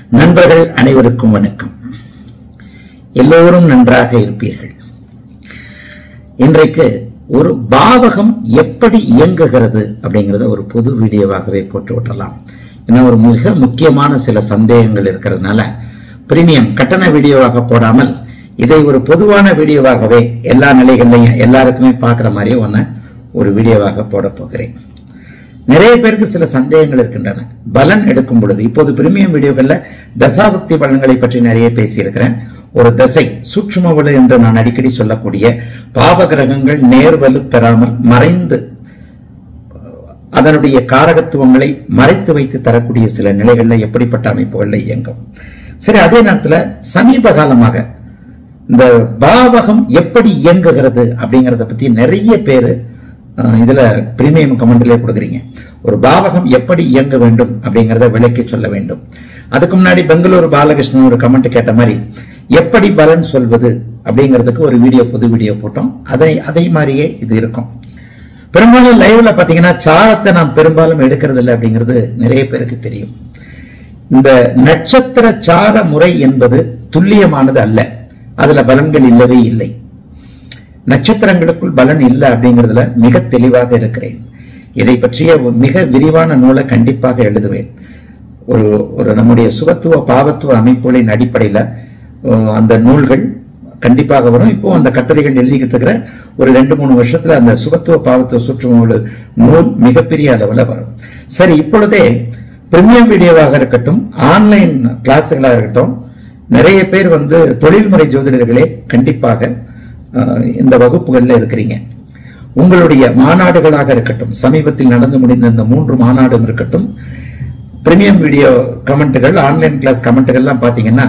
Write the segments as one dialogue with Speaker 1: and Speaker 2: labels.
Speaker 1: நண்பர்கள் அனைவருக்கும் வணக்கம் எல்லோரும் நன்றாக இருப்பீர்கள் இன்றைக்கு ஒரு பாவகம் எப்படி இயங்குகிறது அப்படிங்கறத ஒரு பொது வீடியோவாகவே போட்டு விட்டுறலாம் ஏன்னா ஒரு மிக முக்கியமான சில சந்தேகங்கள் இருக்கிறதுனால பிரீமியம் கட்டண வீடியோவாக போடாமல் இதை ஒரு பொதுவான வீடியோவாகவே எல்லா நிலைகள்லையும் எல்லாருக்குமே பார்க்குற மாதிரியே ஒன்று ஒரு வீடியோவாக போட போகிறேன் நிறைய பேருக்கு சில சந்தேகங்கள் இருக்கின்றன பலன் எடுக்கும் பொழுது இப்போது பிரீமியம் வீடியோக்கள்ல தசாபக்தி பலன்களை பற்றி நிறைய பேசியிருக்கிறேன் ஒரு தசை சூட்சும வலு என்று நான் அடிக்கடி சொல்லக்கூடிய பாவ கிரகங்கள் நேர்வலு பெறாமல் மறைந்து அதனுடைய காரகத்துவங்களை மறைத்து வைத்து தரக்கூடிய சில நிலைகள்ல எப்படிப்பட்ட அமைப்புகள்ல இயங்கும் சரி அதே நேரத்துல சமீப காலமாக இந்த பாவகம் எப்படி இயங்குகிறது அப்படிங்கறத பத்தி நிறைய பேரு அஹ், இதுல பிரீமியம் கமெண்ட்லயே கொடுக்குறீங்க ஒரு பாவகம் எப்படி இயங்க வேண்டும் அப்படிங்கறத விளக்கி சொல்ல வேண்டும் அதுக்கு முன்னாடி பெங்களூரு பாலகிருஷ்ணன் ஒரு கமெண்ட் கேட்ட மாதிரி எப்படி பலன் சொல்வது அப்படிங்கிறதுக்கு ஒரு வீடியோ புது வீடியோ போட்டோம் அதை அதே மாதிரியே இது இருக்கும் பெரும்பாலும் லைவ்ல பாத்தீங்கன்னா சாரத்தை நாம் பெரும்பாலும் எடுக்கிறது இல்லை அப்படிங்கிறது நிறைய பேருக்கு தெரியும் இந்த நட்சத்திர சார முறை என்பது துல்லியமானது அல்ல அதுல பலன்கள் இல்லவே இல்லை நட்சத்திரங்களுக்குள் பலன் இல்லை அப்படிங்கிறதுல மிக தெளிவாக இருக்கிறேன் இதை பற்றிய ஒரு மிக விரிவான நூலை கண்டிப்பாக எழுதுவேன் ஒரு ஒரு நம்முடைய சுபத்துவ பாவத்துவ அமைப்புகளின் அடிப்படையில் அஹ், அந்த நூல்கள் கண்டிப்பாக வரும் இப்போ அந்த கட்டுரைகள் எழுதிக்கிட்டு இருக்கிற ஒரு ரெண்டு மூணு வருஷத்துல அந்த சுபத்துவ பாவத்துவ சுற்றுமூல நூல் மிகப்பெரிய அளவில் வரும் சரி இப்பொழுதே பிரீமியம் வீடியோவாக இருக்கட்டும் ஆன்லைன் கிளாஸுகளாக இருக்கட்டும் நிறைய பேர் வந்து தொழில்முறை ஜோதிடர்களே கண்டிப்பாக அஹ், இந்த வகுப்புகள்ல இருக்கிறீங்க உங்களுடைய மாநாடுகளாக இருக்கட்டும் சமீபத்தில் நடந்து முடிந்த இந்த மூன்று மாநாடும் இருக்கட்டும் பிரீமியம் வீடியோ கமெண்ட்டுகள் ஆன்லைன் கிளாஸ் கமெண்ட்டுகள்லாம் பார்த்தீங்கன்னா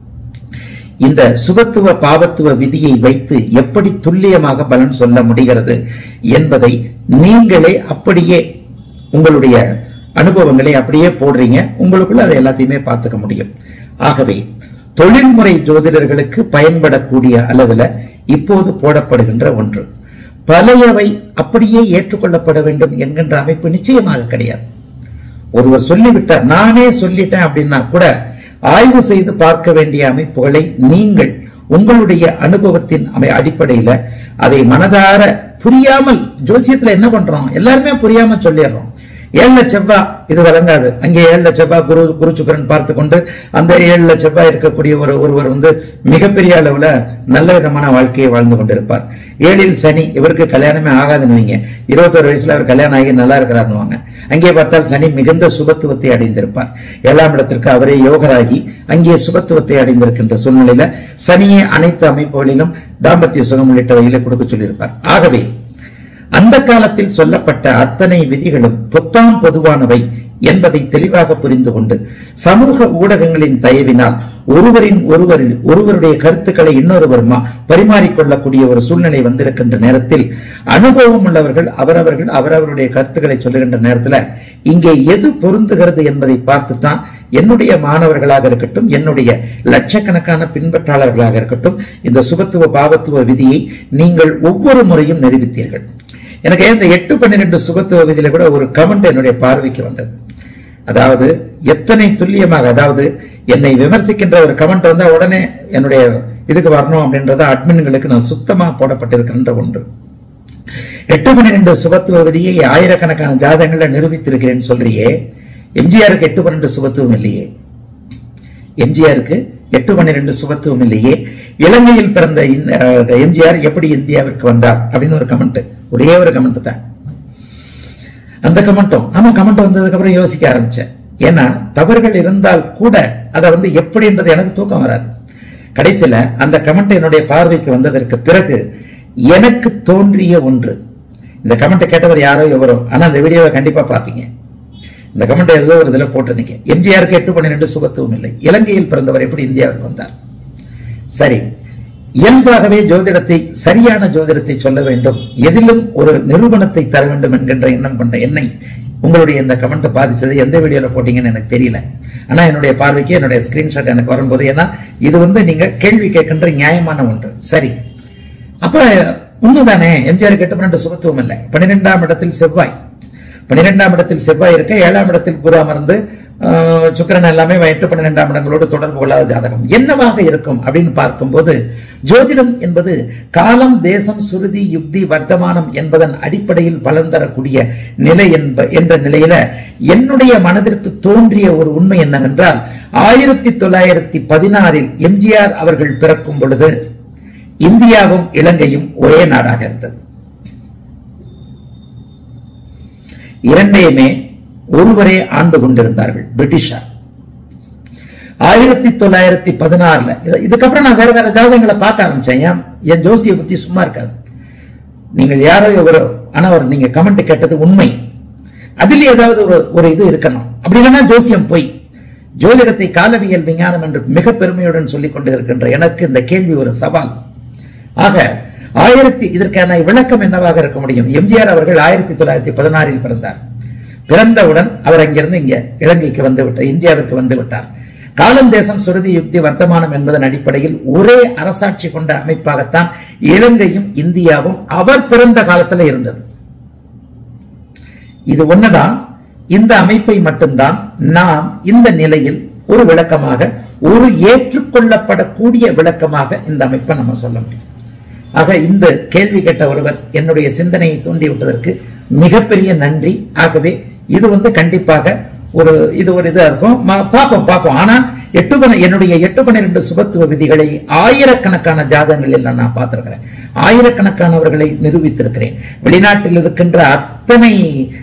Speaker 1: இந்த சுபத்துவ பாவத்துவ விதியை வைத்து எப்படி துல்லியமாக பலன் சொல்ல முடிகிறது என்பதை நீங்களே அப்படியே உங்களுடைய அனுபவங்களை அப்படியே போடுறீங்க உங்களுக்குள்ள அதை எல்லாத்தையுமே பார்த்துக்க முடியும் ஆகவே தொழில்முறை ஜோதிடர்களுக்கு பயன்படக்கூடிய அளவில் இப்போது போடப்படுகின்ற ஒன்று பழையவை அப்படியே ஏற்றுக்கொள்ளப்பட வேண்டும் என்கின்ற அமைப்பு நிச்சயமாக கிடையாது ஒருவர் சொல்லிவிட்டார் நானே சொல்லிட்டேன் அப்படின்னா கூட ஆய்வு செய்து பார்க்க வேண்டிய அமைப்புகளை நீங்கள் உங்களுடைய அனுபவத்தின் அமை அடிப்படையில அதை மனதார புரியாமல் ஜோசியத்துல என்ன பண்றோம் எல்லாருமே புரியாம சொல்லிடுறோம் ஏழுல செவ்வாய் இது வழங்காது அங்கே ஏழுல செவ்வாய் குரு குரு சுக்கரன் பார்த்து கொண்டு அந்த ஏழுல செவ்வாய் இருக்கக்கூடிய ஒரு ஒருவர் வந்து மிகப்பெரிய அளவுல நல்ல விதமான வாழ்க்கையை வாழ்ந்து கொண்டிருப்பார் ஏழில் சனி இவருக்கு கல்யாணமே ஆகாதுன்னு வைங்க இருபத்தோரு வயசுல அவர் கல்யாணம் ஆகி நல்லா இருக்கிறாருன்னு அங்கே பார்த்தால் சனி மிகுந்த சுபத்துவத்தை அடைந்திருப்பார் ஏழாம் இடத்திற்கு அவரே யோகராகி அங்கே சுபத்துவத்தை அடைந்திருக்கின்ற சூழ்நிலையில சனியே அனைத்து அமைப்புகளிலும் தாம்பத்திய சுகம் உள்ளிட்ட வகையில கொடுக்க சொல்லியிருப்பார் ஆகவே அந்த காலத்தில் சொல்லப்பட்ட அத்தனை விதிகளும் பொத்தாம் பொதுவானவை என்பதை தெளிவாக புரிந்து கொண்டு சமூக ஊடகங்களின் தயவினால் ஒருவரின் ஒருவரில் ஒருவருடைய கருத்துக்களை இன்னொருவர் மா- பரிமாறிக்கொள்ளக்கூடிய ஒரு சூழ்நிலை வந்திருக்கின்ற நேரத்தில் அனுபவம் உள்ளவர்கள் அவரவர்கள் அவரவருடைய கருத்துக்களை சொல்லுகின்ற நேரத்தில் இங்கே எது பொருந்துகிறது என்பதை பார்த்துத்தான் என்னுடைய மாணவர்களாக இருக்கட்டும் என்னுடைய லட்சக்கணக்கான பின்பற்றாளர்களாக இருக்கட்டும் இந்த சுபத்துவ பாவத்துவ விதியை நீங்கள் ஒவ்வொரு முறையும் நிரூபித்தீர்கள் எனக்கு இந்த எட்டு பன்னிரெண்டு சுபத்துவ விதியில கூட ஒரு கமெண்ட் என்னுடைய பார்வைக்கு வந்தது அதாவது எத்தனை துல்லியமாக அதாவது என்னை விமர்சிக்கின்ற ஒரு கமெண்ட் வந்தா உடனே என்னுடைய இதுக்கு வரணும் அப்படின்றத அட்மின்களுக்கு நான் சுத்தமா போடப்பட்டிருக்கின்ற ஒன்று எட்டு பன்னிரெண்டு சுபத்துவ விதியை ஆயிரக்கணக்கான ஜாதகங்கள்ல நிரூபித்திருக்கிறேன்னு சொல்றியே எம்ஜிஆருக்கு எட்டு பன்னெண்டு சுபத்துவம் இல்லையே எம்ஜிஆருக்கு எட்டு பன்னிரெண்டு சுபத்துவம் இல்லையே இலங்கையில் பிறந்த இந்த, அஹ், எம்ஜிஆர் எப்படி இந்தியாவிற்கு வந்தார் அப்படின்னு ஒரு கமெண்ட் ஒரே ஒரு கமெண்ட் தான் அந்த கமெண்ட்டும் ஆமா கமெண்ட் வந்ததுக்கு அப்புறம் யோசிக்க ஆரம்பிச்சேன் ஏன்னா தவறுகள் இருந்தால் கூட அதை வந்து எப்படின்றது எனக்கு தூக்கம் வராது கடைசியில அந்த கமெண்ட் என்னுடைய பார்வைக்கு வந்ததற்கு பிறகு எனக்கு தோன்றிய ஒன்று இந்த கமெண்ட் கேட்டவர் யாரோ எவரோ ஆனா அந்த வீடியோவை கண்டிப்பா பாப்பீங்க இந்த கமெண்ட் ஏதோ ஒரு இதுல போட்டிருந்தீங்க எம்ஜிஆருக்கு எட்டு பன்னிரெண்டு சுபத்துவம் இல்லை இலங்கையில் பிறந்தவர் எப்படி இந்தியாவுக்கு வந்தார் சரி இயல்பாகவே ஜோதிடத்தை சரியான ஜோதிடத்தை சொல்ல வேண்டும் எதிலும் ஒரு நிரூபணத்தை தர வேண்டும் என்கின்ற எண்ணம் கொண்ட என்னை உங்களுடைய இந்த கமெண்ட் பாதிச்சது எந்த வீடியோல போட்டீங்கன்னு எனக்கு தெரியல ஆனா என்னுடைய பார்வைக்கு என்னுடைய ஸ்கிரீன்ஷாட் எனக்கு வரும்போது ஏன்னா இது வந்து நீங்க கேள்வி கேட்கின்ற நியாயமான ஒன்று சரி அப்ப உண்மைதானே எம்ஜிஆர் எட்டு பன்னெண்டு சுபத்துவம் இல்லை பன்னிரெண்டாம் இடத்தில் செவ்வாய் பன்னிரெண்டாம் இடத்தில் செவ்வாய் இருக்க ஏழாம் இடத்தில் குரு அமர்ந்து ஆஹ், சுக்கிரன் எல்லாமே எட்டு பன்னிரெண்டாம் இடங்களோடு தொடர்பு கொள்ளாத ஜாதகம் என்னவாக இருக்கும் அப்படின்னு பார்க்கும்போது ஜோதிடம் என்பது காலம் தேசம் சுருதி யுக்தி வர்த்தமானம் என்பதன் அடிப்படையில் பலன் தரக்கூடிய நிலை என்ப என்ற நிலையில என்னுடைய மனதிற்கு தோன்றிய ஒரு உண்மை என்னவென்றால் ஆயிரத்தி தொள்ளாயிரத்தி பதினாறில் எம்ஜிஆர் அவர்கள் பிறக்கும் பொழுது இந்தியாவும் இலங்கையும் ஒரே நாடாக இருந்தது இரண்டையுமே ஒருவரே ஆண்டு கொண்டிருந்தார்கள் பிரிட்டிஷார் ஆயிரத்தி தொள்ளாயிரத்தி பதினாறுல இது- இதுக்கப்புறம் நான் வேற வேற ஜாதகங்களை பார்க்க ஆரம்பிச்சேன் ஏன் என் ஜோசியை பத்தி சும்மா இருக்காது நீங்கள் யாரோ எவரோ ஆனா ஒரு நீங்க கமெண்ட் கேட்டது உண்மை அதில் ஏதாவது ஒரு ஒரு இது இருக்கணும் அப்படி இல்லைன்னா ஜோசியம் பொய் ஜோதிடத்தை காலவியல் விஞ்ஞானம் என்று மிக பெருமையுடன் சொல்லிக் கொண்டு இருக்கின்ற எனக்கு இந்த கேள்வி ஒரு சவால் ஆக ஆயிரத்தி இதற்கான விளக்கம் என்னவாக இருக்க முடியும் எம்ஜிஆர் அவர்கள் ஆயிரத்தி தொள்ளாயிரத்தி பதினாறில் பிறந்தார் பிறந்தவுடன் அவர் அங்கிருந்து இங்க இலங்கைக்கு வந்து விட்டார் இந்தியாவிற்கு வந்து விட்டார் காலம் தேசம் சுருதி யுக்தி வர்த்தமானம் என்பதன் அடிப்படையில் ஒரே அரசாட்சி கொண்ட அமைப்பாகத்தான் இலங்கையும் இந்தியாவும் அவர் பிறந்த காலத்துல இருந்தது இது ஒண்ணுதான் இந்த அமைப்பை மட்டும்தான் நாம் இந்த நிலையில் ஒரு விளக்கமாக ஒரு ஏற்றுக்கொள்ளப்படக்கூடிய விளக்கமாக இந்த அமைப்பை நம்ம சொல்ல முடியும் ஆக இந்த கேள்வி கேட்ட ஒருவர் என்னுடைய சிந்தனையை தூண்டி விட்டதற்கு மிகப்பெரிய நன்றி ஆகவே இது வந்து கண்டிப்பாக ஒரு இது ஒரு இதா இருக்கும் ம- பார்ப்போம் பார்ப்போம் ஆனா எட்டு பன என்னுடைய எட்டு பன்னிரண்டு சுபத்துவ விதிகளை ஆயிரக்கணக்கான ஜாதகங்களில் நான் பார்த்திருக்கிறேன் ஆயிரக்கணக்கானவர்களை நிரூபித்திருக்கிறேன் வெளிநாட்டில் இருக்கின்ற அத்தனை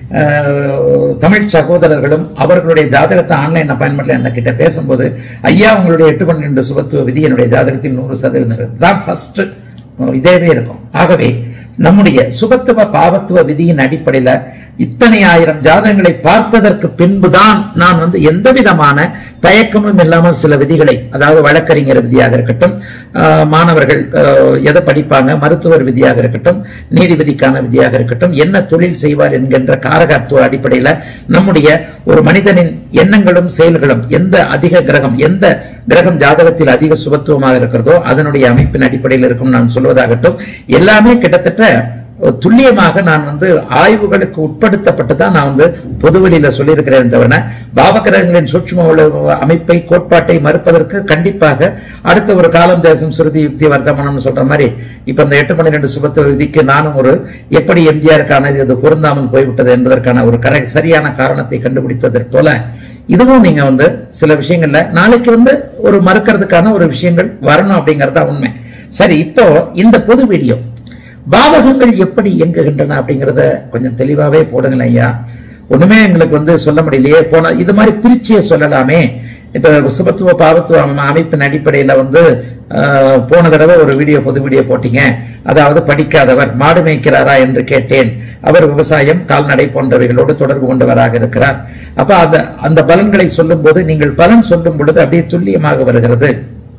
Speaker 1: அஹ், தமிழ் சகோதரர்களும் அவர்களுடைய ஜாதகத்தை ஆன்லைன் அப்பாயின்மெண்ட்ல என்ன கிட்ட பேசும்போது ஐயா உங்களுடைய எட்டு பன்னிரண்டு சுபத்துவ விதி என்னுடைய ஜாதகத்தில் நூறு சதவீதம் இருக்கு. தான் ஃபர்ஸ்ட் இதேவே இருக்கும் ஆகவே நம்முடைய சுபத்துவ பாவத்துவ விதியின் அடிப்படையில இத்தனை ஆயிரம் ஜாதகங்களை பார்த்ததற்கு பின்புதான் நான் வந்து எந்த விதமான தயக்கமும் இல்லாமல் சில விதிகளை அதாவது வழக்கறிஞர் விதியாக இருக்கட்டும் ஆஹ், மாணவர்கள் ஆஹ், எதை படிப்பாங்க மருத்துவர் விதியாக இருக்கட்டும் நீதிபதிக்கான விதியாக இருக்கட்டும் என்ன தொழில் செய்வார் என்கின்ற காரகத்துவ அடிப்படையில நம்முடைய ஒரு மனிதனின் எண்ணங்களும் செயல்களும் எந்த அதிக கிரகம் எந்த கிரகம் ஜாதகத்தில் அதிக சுபத்துவமாக இருக்கிறதோ அதனுடைய அமைப்பின் அடிப்படையில் இருக்கும் நான் சொல்வதாகட்டும் எல்லாமே கிட்டத்தட்ட துல்லியமாக நான் வந்து ஆய்வுகளுக்கு உட்படுத்தப்பட்டு தான் நான் வந்து பொதுவெளியில சொல்லியிருக்கிறேன் தவிர பாவகிரகங்களின் சூட்சும உலக அமைப்பை கோட்பாட்டை மறுப்பதற்கு கண்டிப்பாக அடுத்த ஒரு காலம் தேசம் சுருதி யுக்தி வர்த்தமானம்னு சொல்ற மாதிரி இப்ப இந்த எட்டு பன்னிரெண்டு சுபத்துவ விதிக்கு நானும் ஒரு எப்படி எம்ஜிஆருக்கான இது பொருந்தாமல் போய்விட்டது என்பதற்கான ஒரு கரை சரியான காரணத்தை கண்டுபிடித்ததற்கு போல இதுவும் நீங்க வந்து சில விஷயங்கள்ல நாளைக்கு வந்து ஒரு மறுக்கிறதுக்கான ஒரு விஷயங்கள் வரணும் அப்படிங்கறதா உண்மை சரி இப்போ இந்த பொது வீடியோ பாவகங்கள் எப்படி இயங்குகின்றன அப்படிங்கறத கொஞ்சம் தெளிவாவே போடுங்களேன் ஐயா ஒண்ணுமே எங்களுக்கு வந்து சொல்ல முடியலையே போன இது மாதிரி பிரிச்சியே சொல்லலாமே இப்ப சுபத்துவ பாவத்துவ அம- அமைப்பின் அடிப்படையில வந்து ஆஹ், போன தடவை ஒரு வீடியோ பொது வீடியோ போட்டீங்க அதாவது படிக்காதவர் மாடு மேய்க்கிறாரா என்று கேட்டேன் அவர் விவசாயம் கால்நடை போன்றவைகளோடு தொடர்பு கொண்டவராக இருக்கிறார் அப்ப அந்த அந்த பலன்களை சொல்லும் போது நீங்கள் பலன் சொல்லும் பொழுது அப்படியே துல்லியமாக வருகிறது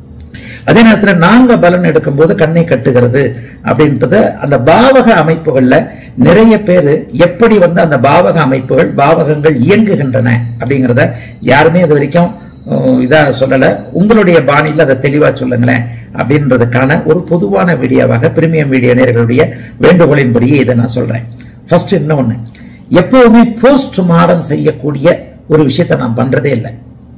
Speaker 1: அதே நேரத்துல நாங்க பலன் எடுக்கும்போது கண்ணை கட்டுகிறது அப்படின்றது அந்த பாவக அமைப்புகள்ல நிறைய பேர் எப்படி வந்து அந்த பாவக அமைப்புகள் பாவகங்கள் இயங்குகின்றன அப்படிங்கிறத யாருமே இது வரைக்கும் அஹ், இதா சொல்லல உங்களுடைய பாணியில் அதை தெளிவா சொல்லுங்களேன் அப்படின்றதுக்கான ஒரு பொதுவான வீடியோவாக பிரீமியம் வீடியோ நேர்களுடைய வேண்டுகோளின்படியே இதை நான் சொல்றேன் ஃபர்ஸ்ட் இன்னொன்னு எப்பவுமே போஸ்ட் மார்டம் செய்யக்கூடிய ஒரு விஷயத்தை நான் பண்றதே இல்லை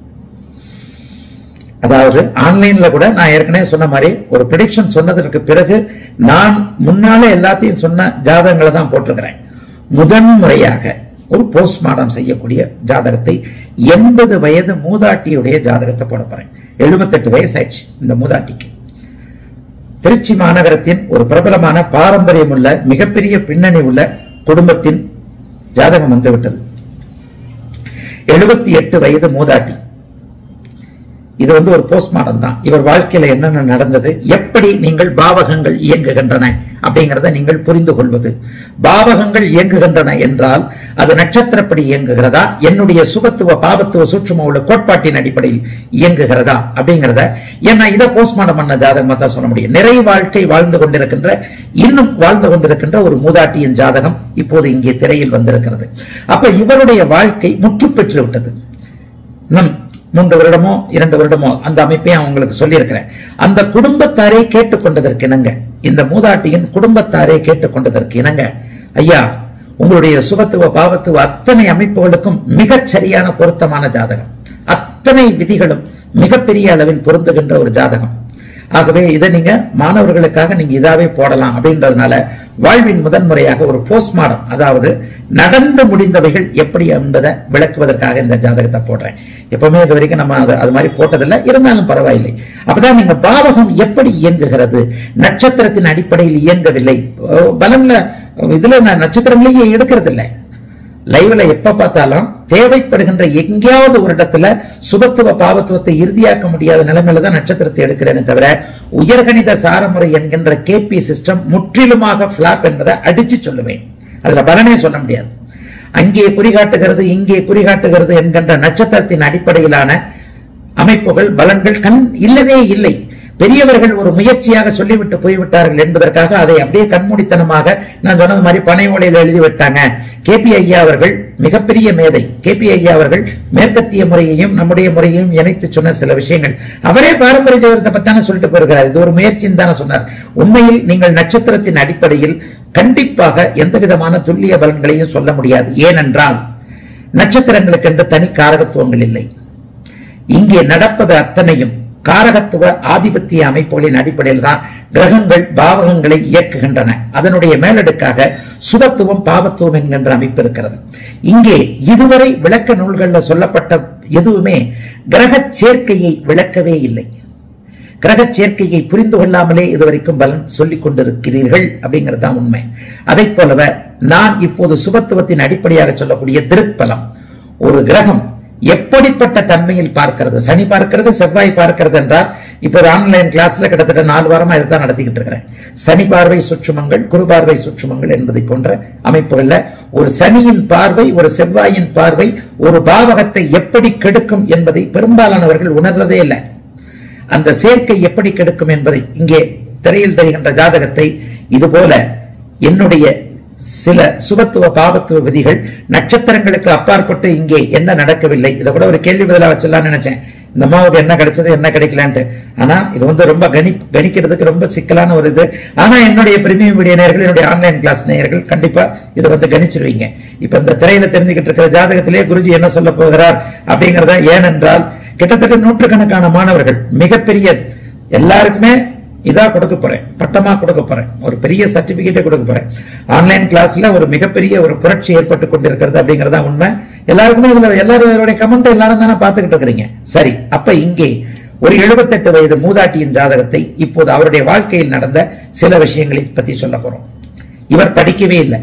Speaker 1: அதாவது ஆன்லைன்ல கூட நான் ஏற்கனவே சொன்ன மாதிரி ஒரு ப்ரிடிக்ஷன் சொன்னதற்கு பிறகு நான் முன்னாலே எல்லாத்தையும் சொன்ன ஜாதகங்களை தான் போட்டிருக்கிறேன் முதன் முறையாக ஒரு போஸ்ட்மார்டம் செய்யக்கூடிய ஜாதகத்தை எண்பது வயது மூதாட்டியுடைய ஜாதகத்தை போட போறேன் எழுபத்தெட்டு வயசு ஆயிடுச்சு இந்த மூதாட்டிக்கு திருச்சி மாநகரத்தின் ஒரு பிரபலமான பாரம்பரியம் உள்ள மிகப்பெரிய பின்னணி உள்ள குடும்பத்தின் ஜாதகம் வந்து விட்டது எழுபத்தி எட்டு வயது மூதாட்டி இது வந்து ஒரு போஸ்ட்மார்டம் தான் இவர் வாழ்க்கையில என்னென்ன நடந்தது எப்படி நீங்கள் பாவகங்கள் இயங்குகின்றன அப்படிங்கறத நீங்கள் புரிந்து கொள்வது பாவகங்கள் இயங்குகின்றன என்றால் அது நட்சத்திரப்படி இயங்குகிறதா என்னுடைய சுபத்துவ பாவத்துவ சூட்சும உள்ள கோட்பாட்டின் அடிப்படையில் இயங்குகிறதா அப்படிங்கறத ஏன்னா இதை போஸ்ட்மார்டம் பண்ண ஜாதகமா தான் சொல்ல முடியும் நிறை வாழ்க்கை வாழ்ந்து கொண்டிருக்கின்ற இன்னும் வாழ்ந்து கொண்டிருக்கின்ற ஒரு மூதாட்டியின் ஜாதகம் இப்போது இங்கே திரையில் வந்திருக்கிறது அப்ப இவருடைய வாழ்க்கை முற்று பெற்று விட்டது நம் மூன்று வருடமோ இரண்டு வருடமோ அந்த அமைப்பையும் உங்களுக்கு சொல்லியிருக்கிறேன் அந்த குடும்பத்தாரே கேட்டுக்கொண்டதற்கு இணங்க இந்த மூதாட்டியின் குடும்பத்தாரே கேட்டுக்கொண்டதற்கு இணங்க ஐயா உங்களுடைய சுபத்துவ பாவத்துவ அத்தனை அமைப்புகளுக்கும் மிகச் சரியான பொருத்தமான ஜாதகம் அத்தனை விதிகளும் மிகப்பெரிய அளவில் பொருந்துகின்ற ஒரு ஜாதகம் ஆகவே இதை நீங்க மாணவர்களுக்காக நீங்க இதாவே போடலாம் அப்படின்றதுனால வாழ்வின் முதன்முறையாக ஒரு போஸ்ட்மார்டம் அதாவது நடந்து முடிந்தவைகள் எப்படி என்பதை விளக்குவதற்காக இந்த ஜாதகத்தை போடுறேன் எப்பவுமே இது வரைக்கும் நம்ம அது அது மாதிரி போட்டதில்லை இருந்தாலும் பரவாயில்லை அப்பதான் நீங்க பாவகம் எப்படி இயங்குகிறது நட்சத்திரத்தின் அடிப்படையில் இயங்கவில்லை ஓ, பலன்ல இதுல நான் நட்சத்திரங்களையே எடுக்கிறது இல்லை லைவ்ல எப்ப பார்த்தாலும் தேவைப்படுகின்ற எங்கேயாவது ஒரு இடத்துல சுபத்துவ பாவத்துவத்தை இறுதியாக்க முடியாத நிலைமையில தான் நட்சத்திரத்தை எடுக்கிறேனே தவிர உயர்கணித சாரமுறை என்கின்ற கேபி சிஸ்டம் முற்றிலுமாக பிளாப் என்பதை அடிச்சு சொல்லுவேன் அதுல பலனே சொல்ல முடியாது அங்கே குறிகாட்டுகிறது இங்கே குறிகாட்டுகிறது என்கின்ற நட்சத்திரத்தின் அடிப்படையிலான அமைப்புகள் பலன்கள் கண் இல்லவே இல்லை பெரியவர்கள் ஒரு முயற்சியாக சொல்லிவிட்டு போய்விட்டார்கள் என்பதற்காக அதை அப்படியே கண்மூடித்தனமாக நான் சொன்னது மாதிரி பனை ஓலையில் எழுதி விட்டாங்க கேபி ஐயா அவர்கள் மிகப்பெரிய மேதை கேபி ஐயா அவர்கள் மேற்கத்திய முறையையும் நம்முடைய முறையையும் இணைத்து சொன்ன சில விஷயங்கள் அவரே பாரம்பரிய ஜோதிடத்தை பத்தான சொல்லிட்டு போயிருக்கிறார் இது ஒரு முயற்சின்னு தானே சொன்னார் உண்மையில் நீங்கள் நட்சத்திரத்தின் அடிப்படையில் கண்டிப்பாக எந்த விதமான துல்லிய பலன்களையும் சொல்ல முடியாது ஏனென்றால் நட்சத்திரங்களுக்கென்று தனி காரகத்துவங்கள் இல்லை இங்கே நடப்பது அத்தனையும் காரகத்துவ ஆதிபத்திய அமைப்புகளின் அடிப்படையில் தான் கிரகங்கள் பாவகங்களை இயக்குகின்றன அதனுடைய மேலடுக்காக சுபத்துவம் பாவத்துவம் என்கின்ற அமைப்பு இருக்கிறது இங்கே இதுவரை விளக்க நூல்களில் சொல்லப்பட்ட எதுவுமே கிரக சேர்க்கையை விளக்கவே இல்லை கிரக சேர்க்கையை புரிந்து கொள்ளாமலே இதுவரைக்கும் பலன் சொல்லிக் கொண்டிருக்கிறீர்கள் அப்படிங்கிறது தான் உண்மை அதை போலவே நான் இப்போது சுபத்துவத்தின் அடிப்படையாக சொல்லக்கூடிய திருப்பலம் ஒரு கிரகம் எப்படிப்பட்ட தன்மையில் பார்க்கிறது சனி பார்க்கிறது செவ்வாய் பார்க்கிறது என்றால் இப்போ ஆன்லைன் கிளாஸ்ல கிட்டத்தட்ட நாலு வாரமா இதை தான் நடத்திக்கிட்டு இருக்கிறேன் சனி பார்வை சுற்றுமங்கள் குரு பார்வை சுற்றுமங்கள் என்பதை போன்ற அமைப்புகள்ல ஒரு சனியின் பார்வை ஒரு செவ்வாயின் பார்வை ஒரு பாவகத்தை எப்படி கெடுக்கும் என்பதை பெரும்பாலானவர்கள் உணர்றதே இல்லை அந்த சேர்க்கை எப்படி கெடுக்கும் என்பதை இங்கே திரையில் தெரிகின்ற ஜாதகத்தை இதுபோல என்னுடைய சில சுபத்துவ பாவத்துவ விதிகள் நட்சத்திரங்களுக்கு அப்பாற்பட்டு இங்கே என்ன நடக்கவில்லை இதை கூட ஒரு கேள்வி பதிலா வச்சிடலாம்னு நினைச்சேன் இந்த அம்மாவுக்கு என்ன கிடைச்சது என்ன கிடைக்கலான்ட்டு ஆனா இது வந்து ரொம்ப கணி கணிக்கிறதுக்கு ரொம்ப சிக்கலான ஒரு இது ஆனா என்னுடைய பிரீமியம் வீடியோ நேயர்கள் என்னுடைய ஆன்லைன் கிளாஸ் நேயர்கள் கண்டிப்பா இதை வந்து கணிச்சிருவீங்க இப்ப இந்த திரையில தெரிஞ்சுக்கிட்டு இருக்கிற ஜாதகத்திலே குருஜி என்ன சொல்ல போகிறார் அப்படிங்கறத ஏனென்றால் கிட்டத்தட்ட நூற்றுக்கணக்கான மாணவர்கள் மிகப்பெரிய எல்லாருக்குமே இதா கொடுக்க போறேன் பட்டமா கொடுக்க போறேன் ஒரு பெரிய சர்டிபிகேட்டே கொடுக்க போறேன் ஆன்லைன் கிளாஸ்ல ஒரு மிகப்பெரிய ஒரு புரட்சி ஏற்பட்டு கொண்டிருக்கிறது அப்படிங்கறதா உண்மை எல்லாருக்குமே இதுல எல்லாரும் இதனுடைய கமெண்ட் எல்லாரும் தானே பார்த்துக்கிட்டு இருக்கிறீங்க சரி அப்ப இங்கே ஒரு 78 வயது மூதாட்டியின் ஜாதகத்தை இப்போது அவருடைய வாழ்க்கையில் நடந்த சில விஷயங்களை பத்தி சொல்ல போறோம் இவர் படிக்கவே இல்லை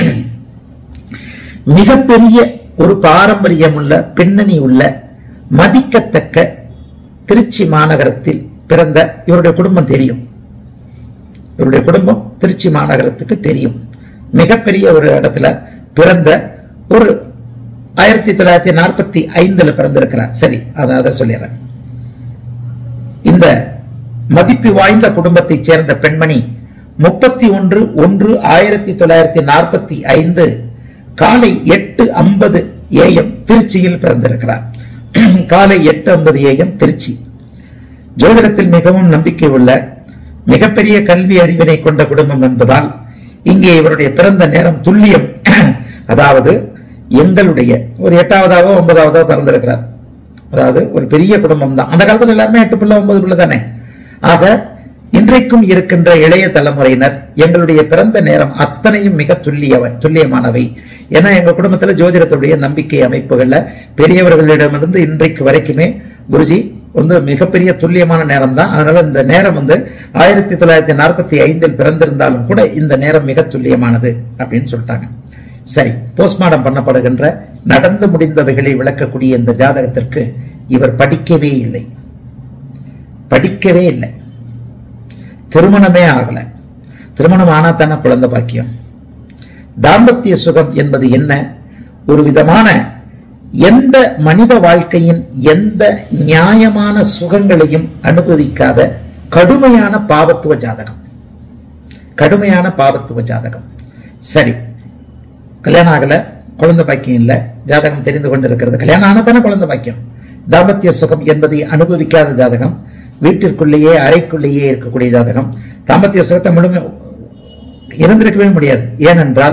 Speaker 1: மிகப்பெரிய ஒரு பாரம்பரியம் உள்ள பின்னணி உள்ள மதிக்கத்தக்க திருச்சி மாநகரத்தில் பிறந்த இவருடைய குடும்பம் தெரியும் இவருடைய குடும்பம் திருச்சி மாநகரத்துக்கு தெரியும் மிகப்பெரிய ஒரு இடத்துல பிறந்த ஒரு ஆயிரத்தி தொள்ளாயிரத்தி நாற்பத்தி ஐந்துல பிறந்திருக்கிறார் சரி அதை அதை சொல்லிடுறேன் இந்த மதிப்பு வாய்ந்த குடும்பத்தைச் சேர்ந்த பெண்மணி முப்பத்தி ஒன்று ஒன்று ஆயிரத்தி தொள்ளாயிரத்தி நாற்பத்தி ஐந்து காலை எட்டு ஐம்பது ஏஎம் திருச்சியில் பிறந்திருக்கிறார் காலை எட்டு ஐம்பது ஏஎம் திருச்சி ஜோதிடத்தில் மிகவும் நம்பிக்கை உள்ள மிகப்பெரிய கல்வி அறிவினை கொண்ட குடும்பம் என்பதால் இங்கே இவருடைய பிறந்த நேரம் துல்லியம் அதாவது எங்களுடைய ஒரு எட்டாவதாவோ ஒன்பதாவதோ பிறந்திருக்கிறார் அதாவது ஒரு பெரிய குடும்பம் தான் அந்த காலத்துல எல்லாருமே எட்டு பிள்ளை ஒன்பது பிள்ளை தானே ஆக இன்றைக்கும் இருக்கின்ற இளைய தலைமுறையினர் எங்களுடைய பிறந்த நேரம் அத்தனையும் மிக துல்லியவை துல்லியமானவை ஏன்னா எங்க குடும்பத்துல ஜோதிடத்துடைய நம்பிக்கை அமைப்புகள்ல பெரியவர்களிடமிருந்து இன்றைக்கு வரைக்குமே குருஜி வந்து மிகப்பெரிய துல்லியமான நேரம் தான் அதனால இந்த நேரம் வந்து ஆயிரத்தி தொள்ளாயிரத்தி நாற்பத்தி ஐந்தில் பிறந்திருந்தாலும் கூட இந்த நேரம் மிக துல்லியமானது அப்படின்னு சொல்லிட்டாங்க சரி போஸ்ட்மார்டம் பண்ணப்படுகின்ற நடந்து முடிந்தவைகளை விளக்கக்கூடிய இந்த ஜாதகத்திற்கு இவர் படிக்கவே இல்லை படிக்கவே இல்லை திருமணமே ஆகல திருமணம் ஆனா தானே குழந்தை பாக்கியம் தாம்பத்திய சுகம் என்பது என்ன ஒரு விதமான எந்த மனித வாழ்க்கையின் எந்த நியாயமான சுகங்களையும் அனுபவிக்காத கடுமையான பாவத்துவ ஜாதகம் கடுமையான பாவத்துவ ஜாதகம் சரி கல்யாணம் ஆகல குழந்தை பாக்கியம் இல்ல ஜாதகம் தெரிந்து கொண்டிருக்கிறது கல்யாணம் ஆனா தானே குழந்தை பாக்கியம் தாம்பத்திய சுகம் என்பதை அனுபவிக்காத ஜாதகம் வீட்டிற்குள்ளேயே அறைக்குள்ளேயே இருக்கக்கூடிய ஜாதகம் தாம்பத்திய சுகத்தை முழுமை இருந்திருக்கவே முடியாது ஏனென்றால்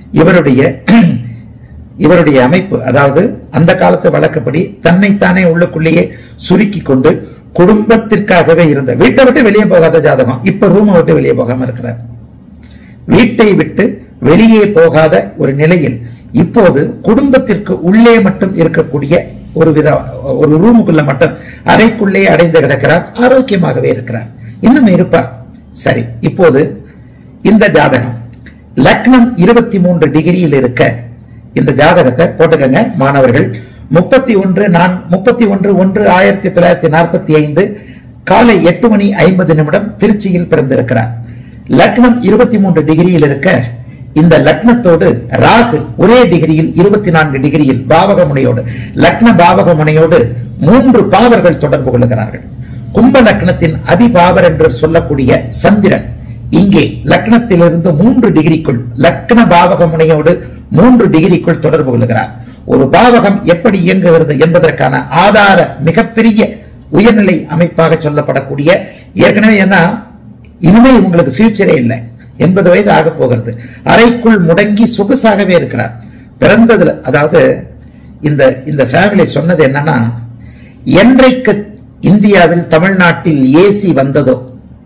Speaker 1: இவருடைய இவருடைய அமைப்பு அதாவது அந்த காலத்து வழக்கப்படி தன்னைத்தானே உள்ளுக்குள்ளேயே சுருக்கி கொண்டு குடும்பத்திற்காகவே இருந்த வீட்டை விட்டு வெளியே போகாத ஜாதகம் இப்ப ரூமை விட்டு வெளியே போகாம இருக்கிறார் வீட்டை விட்டு வெளியே போகாத ஒரு நிலையில் இப்போது குடும்பத்திற்கு உள்ளே மட்டும் இருக்கக்கூடிய ஒரு வித ஒரு ரூமுக்குள்ள மட்டும் அறைக்குள்ளே அடைந்து கிடக்கிறார் ஆரோக்கியமாகவே இருக்கிறார் இன்னும் இருப்பார் சரி இப்போது இந்த ஜாதகம் லக்னம் இருபத்தி மூன்று டிகிரியில் இருக்க இந்த ஜாதகத்தை போட்டுக்கங்க மாணவர்கள் முப்பத்தி ஒன்று நான் முப்பத்தி ஒன்று ஒன்று ஆயிரத்தி தொள்ளாயிரத்தி நாற்பத்தி ஐந்து காலை எட்டு மணி ஐம்பது நிமிடம் திருச்சியில் பிறந்திருக்கிறார் லக்னம் இருபத்தி மூன்று டிகிரியில் இருக்க இந்த லக்னத்தோடு ராகு ஒரே டிகிரியில் இருபத்தி நான்கு டிகிரியில் பாவக முனையோடு லக்ன பாவக முனையோடு மூன்று பாவர்கள் தொடர்பு கொள்ளுகிறார்கள் கும்ப லக்னத்தின் அதிபாவர் என்று சொல்லக்கூடிய சந்திரன் இங்கே லக்னத்திலிருந்து மூன்று டிகிரிக்குள் லக்ன பாவக முனையோடு மூன்று டிகிரிக்குள் தொடர்பு கொள்கிறார் ஒரு பாவகம் எப்படி இயங்குகிறது என்பதற்கான ஆதார மிகப்பெரிய உயர்நிலை அமைப்பாக சொல்லப்படக்கூடிய ஏற்கனவே என்ன இனிமே உங்களுக்கு ஃபியூச்சரே இல்லை எண்பது வயது ஆக போகிறது அறைக்குள் முடங்கி சொகுசாகவே இருக்கிறார் பிறந்ததுல அதாவது இந்த இந்த ஃபேமிலி சொன்னது என்னன்னா என்றைக்கு இந்தியாவில் தமிழ்நாட்டில் ஏசி வந்ததோ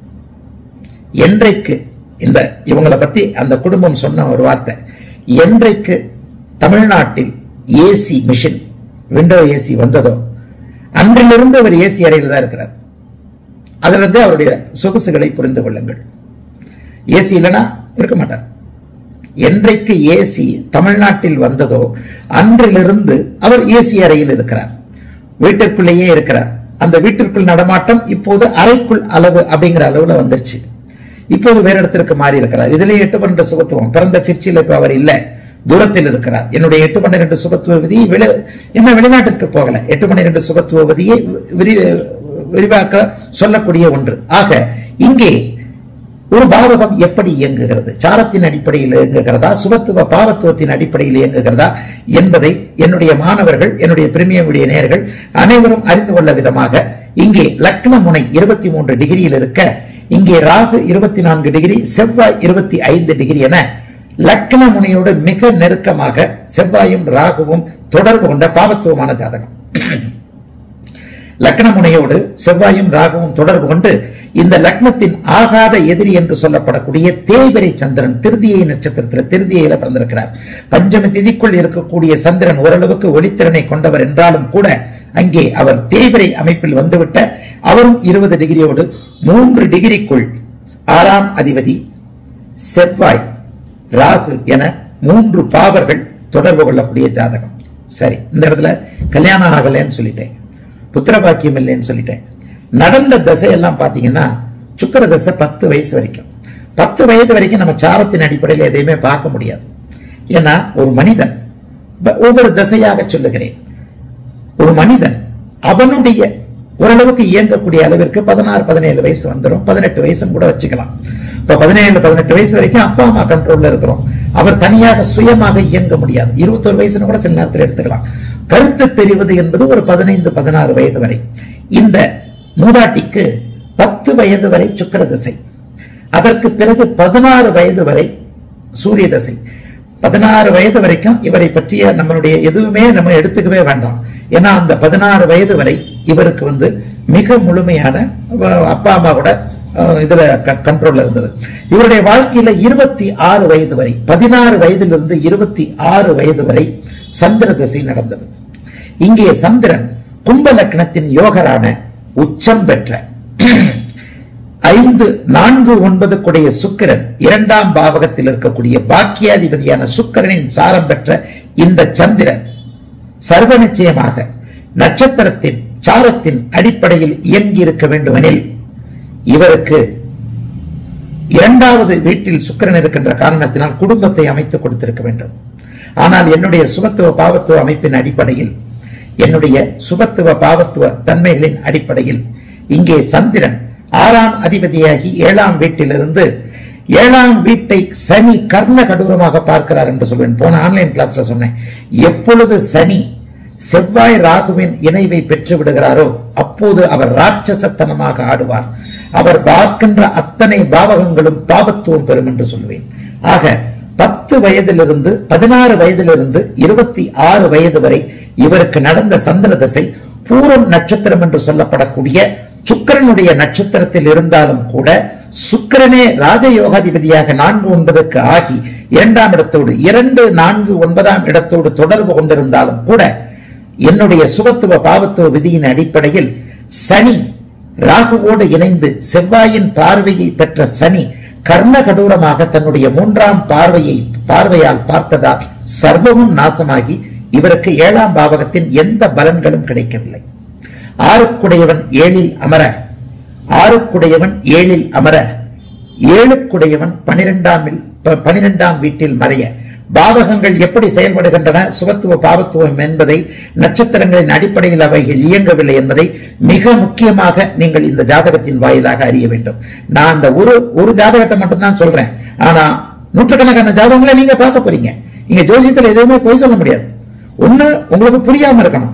Speaker 1: என்றைக்கு இந்த இவங்களை பத்தி அந்த குடும்பம் சொன்ன ஒரு வார்த்தை என்றைக்கு தமிழ்நாட்டில் ஏசி மிஷின் விண்டோ ஏசி வந்ததோ அன்றிலிருந்து அவர் ஏசி அறையில் தான் இருக்கிறார் அதிலிருந்து அவருடைய சொகுசுகளை புரிந்து கொள்ளுங்கள் ஏசி இல்லைன்னா இருக்க மாட்டார் என்றைக்கு ஏசி தமிழ்நாட்டில் வந்ததோ அன்றிலிருந்து அவர் ஏசி அறையில் இருக்கிறார் வீட்டிற்குள்ளேயே இருக்கிறார் அந்த வீட்டிற்குள் நடமாட்டம் இப்போது அறைக்குள் அளவு அப்படிங்கிற அளவுல வந்துருச்சு இப்போது வேற இடத்திற்கு மாறி இருக்கிறார் இதுல எட்டு பன்னெண்டு சுபத்துவம் பிறந்த திருச்சியில் இப்ப அவர் இல்லை தூரத்தில் இருக்கிறார் என்னுடைய எட்டு பன்னிரண்டு சுபத்துவ விதியை வெளி என்ன வெளிநாட்டிற்கு போகல எட்டு பன்னிரண்டு சுபத்துவ விதியை விரி விரிவாக்க சொல்லக்கூடிய ஒன்று ஆக இங்கே ஒரு பாவகம் எப்படி இயங்குகிறது சாரத்தின் அடிப்படையில் இயங்குகிறதா சுபத்துவ பாவத்துவத்தின் அடிப்படையில் இயங்குகிறதா என்பதை என்னுடைய மாணவர்கள் என்னுடைய பிரிமியமுடைய நேர்கள் அனைவரும் அறிந்து கொள்ள விதமாக இங்கே லக்ன முனை இருபத்தி மூன்று டிகிரியில் இருக்க இங்கே ராகு இருபத்தி நான்கு டிகிரி செவ்வாய் இருபத்தி ஐந்து டிகிரி என லக்ன முனையோடு மிக நெருக்கமாக செவ்வாயும் ராகுவும் தொடர்பு கொண்ட பாவத்துவமான ஜாதகம் லக்ன முனையோடு செவ்வாயும் ராகுவும் தொடர்பு கொண்டு இந்த லக்னத்தின் ஆகாத எதிரி என்று சொல்லப்படக்கூடிய தேய்பிரை சந்திரன் திருதியை நட்சத்திரத்தில் திருதியில பிறந்திருக்கிறார் பஞ்சமி திதிக்குள் இருக்கக்கூடிய சந்திரன் ஓரளவுக்கு ஒளித்திறனை கொண்டவர் என்றாலும் கூட அங்கே அவர் தேய்பிரை அமைப்பில் வந்துவிட்ட அவரும் இருபது டிகிரியோடு மூன்று டிகிரிக்குள் ஆறாம் அதிபதி செவ்வாய் ராகு என மூன்று பாவர்கள் தொடர்பு கொள்ளக்கூடிய ஜாதகம் சரி இந்த இடத்துல கல்யாணம் ஆகலைன்னு சொல்லிட்டேன் புத்திர பாக்கியம் இல்லைன்னு சொல்லிட்டேன் நடந்த தசையெல்லாம் பார்த்தீங்கன்னா சுக்கர தசை பத்து வயசு வரைக்கும் பத்து வயது வரைக்கும் நம்ம சாரத்தின் அடிப்படையில் எதையுமே பார்க்க முடியாது ஏன்னா ஒரு மனிதன் ப- ஒவ்வொரு தசையாக சொல்லுகிறேன் ஒரு மனிதன் அவனுடைய ஓரளவுக்கு இயங்கக்கூடிய அளவிற்கு பதினாறு பதினேழு வயசு வந்துடும் பதினெட்டு வயசும் கூட வச்சுக்கலாம் இப்ப பதினேழு பதினெட்டு வயசு வரைக்கும் அப்பா அம்மா கண்ட்ரோல்ல இருக்கிறோம் அவர் தனியாக சுயமாக இயங்க முடியாது இருபத்தொரு வயசுன்னு கூட சில நேரத்தில் எடுத்துக்கலாம் கருத்து தெரிவது என்பது ஒரு பதினைந்து பதினாறு வயது வரை இந்த மூதாட்டிக்கு பத்து வயது வரை சுக்கிர திசை அதற்கு பிறகு பதினாறு வயது வரை சூரிய தசை பதினாறு வயது வரைக்கும் இவரை பற்றிய நம்மளுடைய எதுவுமே நம்ம எடுத்துக்கவே வேண்டாம் ஏன்னா அந்த பதினாறு வயது வரை இவருக்கு வந்து மிக முழுமையான அஹ், அப்பா அம்மா கூட அஹ், இதுல கண்ட்ரோல்ல இருந்தது இவருடைய வாழ்க்கையில இருபத்தி ஆறு வயது வரை பதினாறு வயதிலிருந்து இருபத்தி ஆறு வயது வரை சந்திர திசை நடந்தது இங்கே சந்திரன் கும்ப லக்னத்தின் யோகரான உச்சம் பெற்ற ஐந்து நான்கு ஒன்பது கூடிய சுக்கிரன் இரண்டாம் பாவகத்தில் இருக்கக்கூடிய பாக்கியாதிபதியான சுக்கிரனின் சாரம் பெற்ற இந்த சந்திரன் சர்வ நிச்சயமாக நட்சத்திரத்தின் சாரத்தின் அடிப்படையில் இயங்கி இருக்க வேண்டுமெனில் இவருக்கு இரண்டாவது வீட்டில் சுக்கிரன் இருக்கின்ற காரணத்தினால் குடும்பத்தை அமைத்துக் கொடுத்திருக்க வேண்டும் ஆனால் என்னுடைய சுபத்துவ பாவத்துவ அமைப்பின் அடிப்படையில் என்னுடைய சுபத்துவ பாவத்துவ தன்மைகளின் அடிப்படையில் இங்கே சந்திரன் ஆறாம் அதிபதியாகி ஏழாம் வீட்டிலிருந்து ஏழாம் வீட்டை சனி கர்ண கடூரமாக பார்க்கிறார் என்று சொல்வேன் போன ஆன்லைன் கிளாஸ்ல சொன்னேன் எப்பொழுது சனி செவ்வாய் ராகுவின் இணைவை பெற்று விடுகிறாரோ அப்போது அவர் ராட்சசத்தனமாக ஆடுவார் அவர் பார்க்கின்ற அத்தனை பாவகங்களும் பாவத்துவம் பெறும் என்று சொல்வேன் ஆக பத்து வயதிலிருந்து பதினாறு வயதிலிருந்து இருபத்தி ஆறு வயது வரை இவருக்கு நடந்த சந்திர தசை பூரம் நட்சத்திரம் என்று சொல்லப்படக்கூடிய சுக்கிரனுடைய நட்சத்திரத்தில் இருந்தாலும் கூட சுக்கிரனே ராஜயோகாதிபதியாக நான்கு ஒன்பதுக்கு ஆகி இரண்டாம் இடத்தோடு இரண்டு நான்கு ஒன்பதாம் இடத்தோடு தொடர்பு கொண்டிருந்தாலும் கூட என்னுடைய சுபத்துவ பாவத்துவ விதியின் அடிப்படையில் சனி ராகுவோடு இணைந்து செவ்வாயின் பார்வையை பெற்ற சனி கர்ண கடூரமாக தன்னுடைய மூன்றாம் பார்வையை பார்வையால் பார்த்ததால் சர்வமும் நாசமாகி இவருக்கு ஏழாம் பாவகத்தின் எந்த பலன்களும் கிடைக்கவில்லை ஆறுக்குடையவன் ஏழில் அமர ஆறுக்குடையவன் ஏழில் அமர ஏழுக்குடையவன் பனிரெண்டாம் பனிரெண்டாம் வீட்டில் மறைய பாவகங்கள் எப்படி செயல்படுகின்றன சுபத்துவ பாவத்துவம் என்பதை நட்சத்திரங்களின் அடிப்படையில் அவைகள் இயங்கவில்லை என்பதை மிக முக்கியமாக நீங்கள் இந்த ஜாதகத்தின் வாயிலாக அறிய வேண்டும் நான் அந்த ஒரு ஒரு ஜாதகத்தை மட்டும்தான் சொல்றேன் ஆனா நூற்றுக்கணக்கான ஜாதகங்களை நீங்க பார்க்க போறீங்க இங்க ஜோசியத்தில் எதுவுமே பொய் சொல்ல முடியாது ஒண்ணு உங்களுக்கு புரியாம இருக்கணும்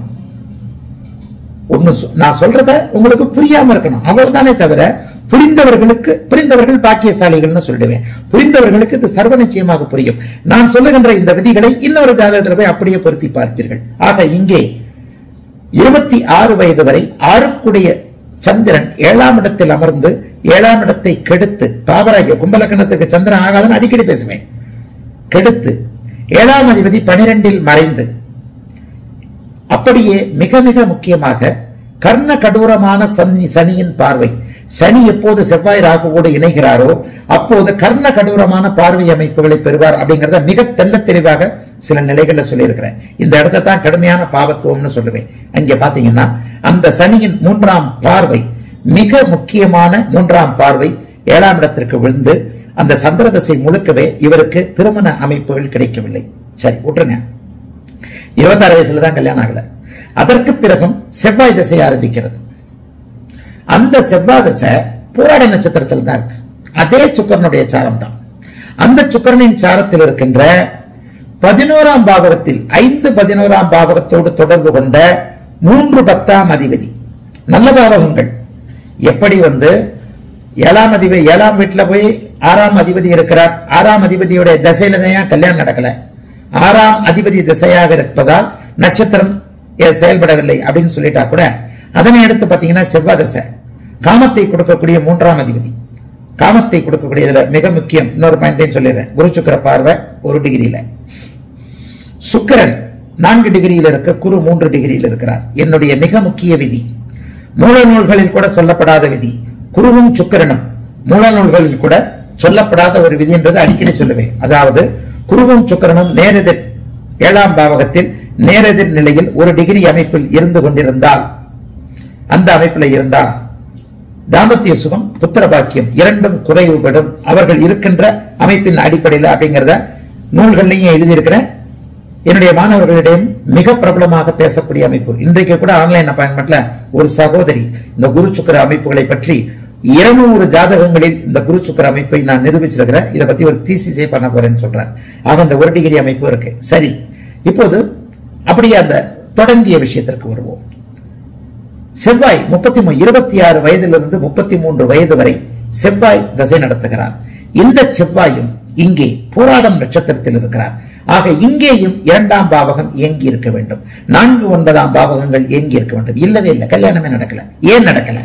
Speaker 1: ஒண்ணு சொ- நான் சொல்றத உங்களுக்கு புரியாம இருக்கணும் அவ்வளவுதானே தவிர புரிந்தவர்களுக்கு புரிந்தவர்கள் பாக்கியசாலிகள்னு சொல்லிடுவேன் புரிந்தவர்களுக்கு இது சர்வ நிச்சயமாக புரியும் நான் சொல்லுகின்ற இந்த விதிகளை இன்னொரு ஜாதகத்தில் போய் அப்படியே பொருத்தி பார்ப்பீர்கள் ஆக இங்கே இருபத்தி ஆறு வயது வரை ஆறுக்குடைய சந்திரன் ஏழாம் இடத்தில் அமர்ந்து ஏழாம் இடத்தை கெடுத்து பாபராகிய கும்பலக்கணத்துக்கு சந்திரன் ஆகாதுன்னு அடிக்கடி பேசுவேன் கெடுத்து ஏழாம் அதிபதி பனிரெண்டில் மறைந்து அப்படியே மிக மிக முக்கியமாக கர்ண கடூரமான சனி சனியின் பார்வை சனி எப்போது செவ்வாய் ராகுவோடு இணைகிறாரோ அப்போது கர்ண கடூரமான பார்வை அமைப்புகளை பெறுவார் அப்படிங்கறத மிக தெள்ள தெளிவாக சில நிலைகள்ல சொல்லியிருக்கிறேன் இந்த இடத்தை தான் கடுமையான பாவத்துவம்னு சொல்லுவேன் அங்க பாத்தீங்கன்னா அந்த சனியின் மூன்றாம் பார்வை மிக முக்கியமான மூன்றாம் பார்வை ஏழாம் இடத்திற்கு விழுந்து அந்த சந்திர தசை முழுக்கவே இவருக்கு திருமண அமைப்புகள் கிடைக்கவில்லை சரி விட்டுருங்க இருபத்தாறு வயசுல தான் கல்யாணம் ஆகல அதற்கு பிறகும் செவ்வாய் திசை ஆரம்பிக்கிறது அந்த செவ்வாய் திசை போராட நட்சத்திரத்தில் தான் இருக்கு அதே சுக்கரனுடைய சாரம் தான் அந்த சுக்கரனின் சாரத்தில் இருக்கின்ற பதினோராம் பாவகத்தில் ஐந்து பதினோராம் பாவகத்தோடு தொடர்பு கொண்ட மூன்று பத்தாம் அதிபதி நல்ல பாவகங்கள் எப்படி வந்து ஏழாம் அதிபதி ஏழாம் வீட்டுல போய் ஆறாம் அதிபதி இருக்கிறார் ஆறாம் அதிபதியுடைய தசையில தான் ஏன் கல்யாணம் நடக்கல ஆறாம் அதிபதி திசையாக இருப்பதால் நட்சத்திரம் எ- செயல்படவில்லை அப்படின்னு சொல்லிட்டா கூட அதனை எடுத்து பாத்தீங்கன்னா செவ்வாய் தசை காமத்தை கொடுக்கக்கூடிய மூன்றாம் அதிபதி காமத்தை கொடுக்கக்கூடியதுல மிக முக்கியம் இன்னொரு பாயிண்டையும் சொல்லிடுறேன் குரு சுக்கிர பார்வை ஒரு டிகிரியில சுக்கிரன் நான்கு டிகிரியில் இருக்க குரு மூன்று டிகிரியில் இருக்கிறார் என்னுடைய மிக முக்கிய விதி மூல நூல்களில் கூட சொல்லப்படாத விதி குருவும் சுக்கிரனும் மூல நூல்களில் கூட சொல்லப்படாத ஒரு விதி என்றது அடிக்கடி சொல்லுவேன் அதாவது குருவும் சுக்கிரனும் நேரெதிர் ஏழாம் பாவகத்தில் நேரெதிர் நிலையில் ஒரு டிகிரி அமைப்பில் இருந்து கொண்டிருந்தால் அந்த அமைப்பில் இருந்தால் தாம்பத்திய சுகம் புத்திர பாக்கியம் இரண்டும் குறைவுபடும் அவர்கள் இருக்கின்ற அமைப்பின் அடிப்படையில் அப்படிங்கிறத நூல்கள்லையும் எழுதியிருக்கிறேன் என்னுடைய மாணவர்களிடம் மிக பிரபலமாக பேசக்கூடிய அமைப்பு இன்றைக்கு கூட ஆன்லைன் அப்பாயின்மெண்ட்ல ஒரு சகோதரி இந்த குரு சுக்கர அமைப்புகளை பற்றி இருநூறு ஜாதகங்களில் இந்த குரு சுக்கர அமைப்பை நான் நிரூபிச்சிருக்கிறேன் இதை பத்தி ஒரு தீசிஸே பண்ண போறேன்னு சொல்றேன் ஆக இந்த ஒரு டிகிரி அமைப்பு இருக்கு சரி இப்போது அப்படியே அந்த தொடங்கிய விஷயத்திற்கு வருவோம் செவ்வாய் முப்பத்தி மூ இருபத்தி ஆறு வயதிலிருந்து முப்பத்தி மூன்று வயது வரை செவ்வாய் தசை நடத்துகிறார் இந்த செவ்வாயும் இங்கே போராடம் நட்சத்திரத்தில் இருக்கிறார் ஆக இங்கேயும் இரண்டாம் பாவகம் இயங்கி இருக்க வேண்டும் நான்கு ஒன்பதாம் பாவகங்கள் இயங்கி இருக்க வேண்டும் இல்லவே இல்லை கல்யாணமே நடக்கல ஏன் நடக்கல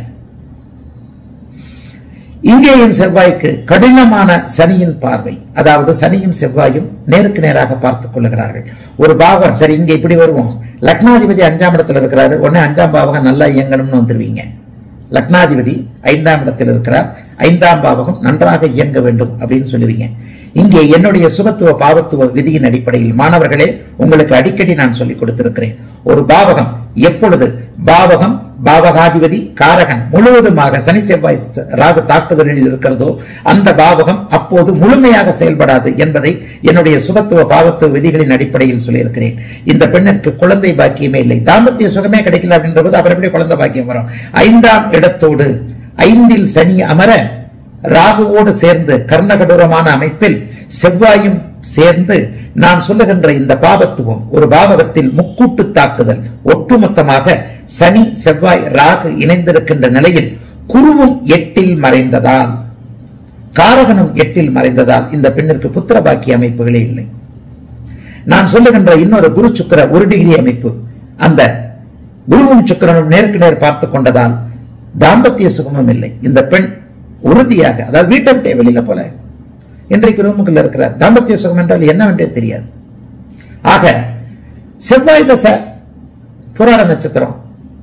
Speaker 1: இங்கேயும் செவ்வாய்க்கு கடினமான சனியின் பார்வை அதாவது சனியும் செவ்வாயும் நேருக்கு நேராக பார்த்துக் கொள்ளுகிறார்கள் ஒரு பாவம் சரி இங்க இப்படி வருவோம் லக்னாதிபதி அஞ்சாம் இடத்துல இருக்கிறாரு உடனே அஞ்சாம் பாவகம் நல்லா இயங்கணும்னு வந்துருவீங்க லக்னாதிபதி ஐந்தாம் இடத்தில் இருக்கிறார் ஐந்தாம் பாவகம் நன்றாக இயங்க வேண்டும் அப்படின்னு சொல்லுவீங்க இங்கே என்னுடைய சுபத்துவ பாவத்துவ விதியின் அடிப்படையில் மாணவர்களே உங்களுக்கு அடிக்கடி நான் சொல்லிக் கொடுத்திருக்கிறேன் ஒரு பாவகம் எப்பொழுது பாவகம் பாவகாதிபதி காரகன் முழுவதுமாக சனி செவ்வாய் ராகு தாக்குதலில் இருக்கிறதோ அந்த பாவகம் அப்போது முழுமையாக செயல்படாது என்பதை என்னுடைய சுபத்துவ பாவத்துவ விதிகளின் அடிப்படையில் சொல்லியிருக்கிறேன் இந்த பெண்ணிற்கு குழந்தை பாக்கியமே இல்லை தாம்பத்திய சுகமே கிடைக்கல அப்படின்ற போது அப்புறம் எப்படி குழந்தை பாக்கியம் வரும் ஐந்தாம் இடத்தோடு ஐந்தில் சனி அமர ராகுவோடு சேர்ந்து கர்ணகடூரமான அமைப்பில் செவ்வாயும் சேர்ந்து நான் சொல்லுகின்ற இந்த பாவத்துவம் ஒரு பாவகத்தில் முக்கூட்டு தாக்குதல் ஒட்டுமொத்தமாக சனி செவ்வாய் ராகு இணைந்திருக்கின்ற நிலையில் குருவும் எட்டில் மறைந்ததால் காரகணம் எட்டில் மறைந்ததால் இந்த பெண்ணிற்கு புத்திர பாக்கிய அமைப்புகளே இல்லை நான் சொல்லுகின்ற இன்னொரு குரு சுக்கிர ஒரு டிகிரி அமைப்பு அந்த குருவும் சுக்கிரனும் நேருக்கு நேர் பார்த்து கொண்டதால் தாம்பத்திய சுகமும் இல்லை இந்த பெண் உறுதியாக அதாவது வீட்டை விட்டே வெளியில போல இன்றைக்கு ரூமுக்குள்ள இருக்கிறார் தாம்பத்திய சுகம் என்றால் என்னவென்றே தெரியாது ஆக செவ்வாய் தசை புராண நட்சத்திரம்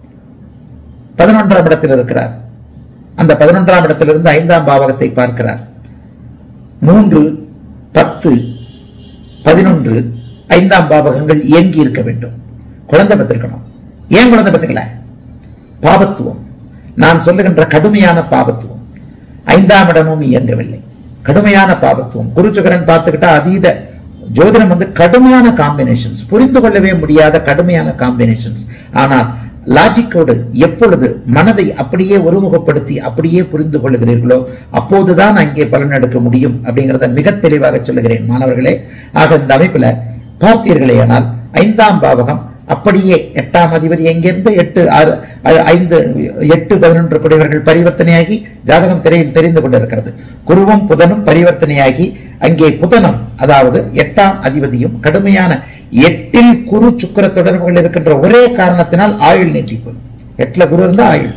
Speaker 1: பதினொன்றாம் இடத்தில் இருக்கிறார் அந்த பதினொன்றாம் இடத்திலிருந்து ஐந்தாம் பாவகத்தை பார்க்கிறார் மூன்று பத்து பதினொன்று ஐந்தாம் பாவகங்கள் இயங்கி இருக்க வேண்டும் குழந்தை பெற்றிருக்கணும் ஏன் குழந்தை பெற்றுக்கல பாவத்துவம் நான் சொல்லுகின்ற கடுமையான பாவத்துவம் ஐந்தாம் இடமும் இயங்கவில்லை கடுமையான பாவத்துவம் குருச்சுகரன் பார்த்துக்கிட்டா அதீத ஜோதிடம் வந்து கடுமையான காம்பினேஷன்ஸ் புரிந்து கொள்ளவே முடியாத கடுமையான காம்பினேஷன்ஸ் ஆனால் லாஜிக்கோடு எப்பொழுது மனதை அப்படியே ஒருமுகப்படுத்தி அப்படியே புரிந்து கொள்ளுகிறீர்களோ அப்போதுதான் அங்கே பலன் எடுக்க முடியும் அப்படிங்கிறத மிக தெளிவாக சொல்லுகிறேன் மாணவர்களே ஆக இந்த அமைப்புல பார்த்தீர்களேயானால் ஐந்தாம் பாவகம் அப்படியே எட்டாம் அதிபதி எங்கிருந்து எட்டு ஆறு ஐ- ஐந்து எட்டு பதினொன்று குடையவர்கள் பரிவர்த்தனையாகி ஜாதகம் திரையில் தெரிந்து கொண்டிருக்கிறது குருவும் புதனும் பரிவர்த்தனையாகி அங்கே புதனும் அதாவது எட்டாம் அதிபதியும் கடுமையான எட்டில் குரு சுக்கிர தொடர்புகள் இருக்கின்ற ஒரே காரணத்தினால் ஆயுள் நீட்டிப்பு எட்டுல குரு இருந்தா ஆயுள்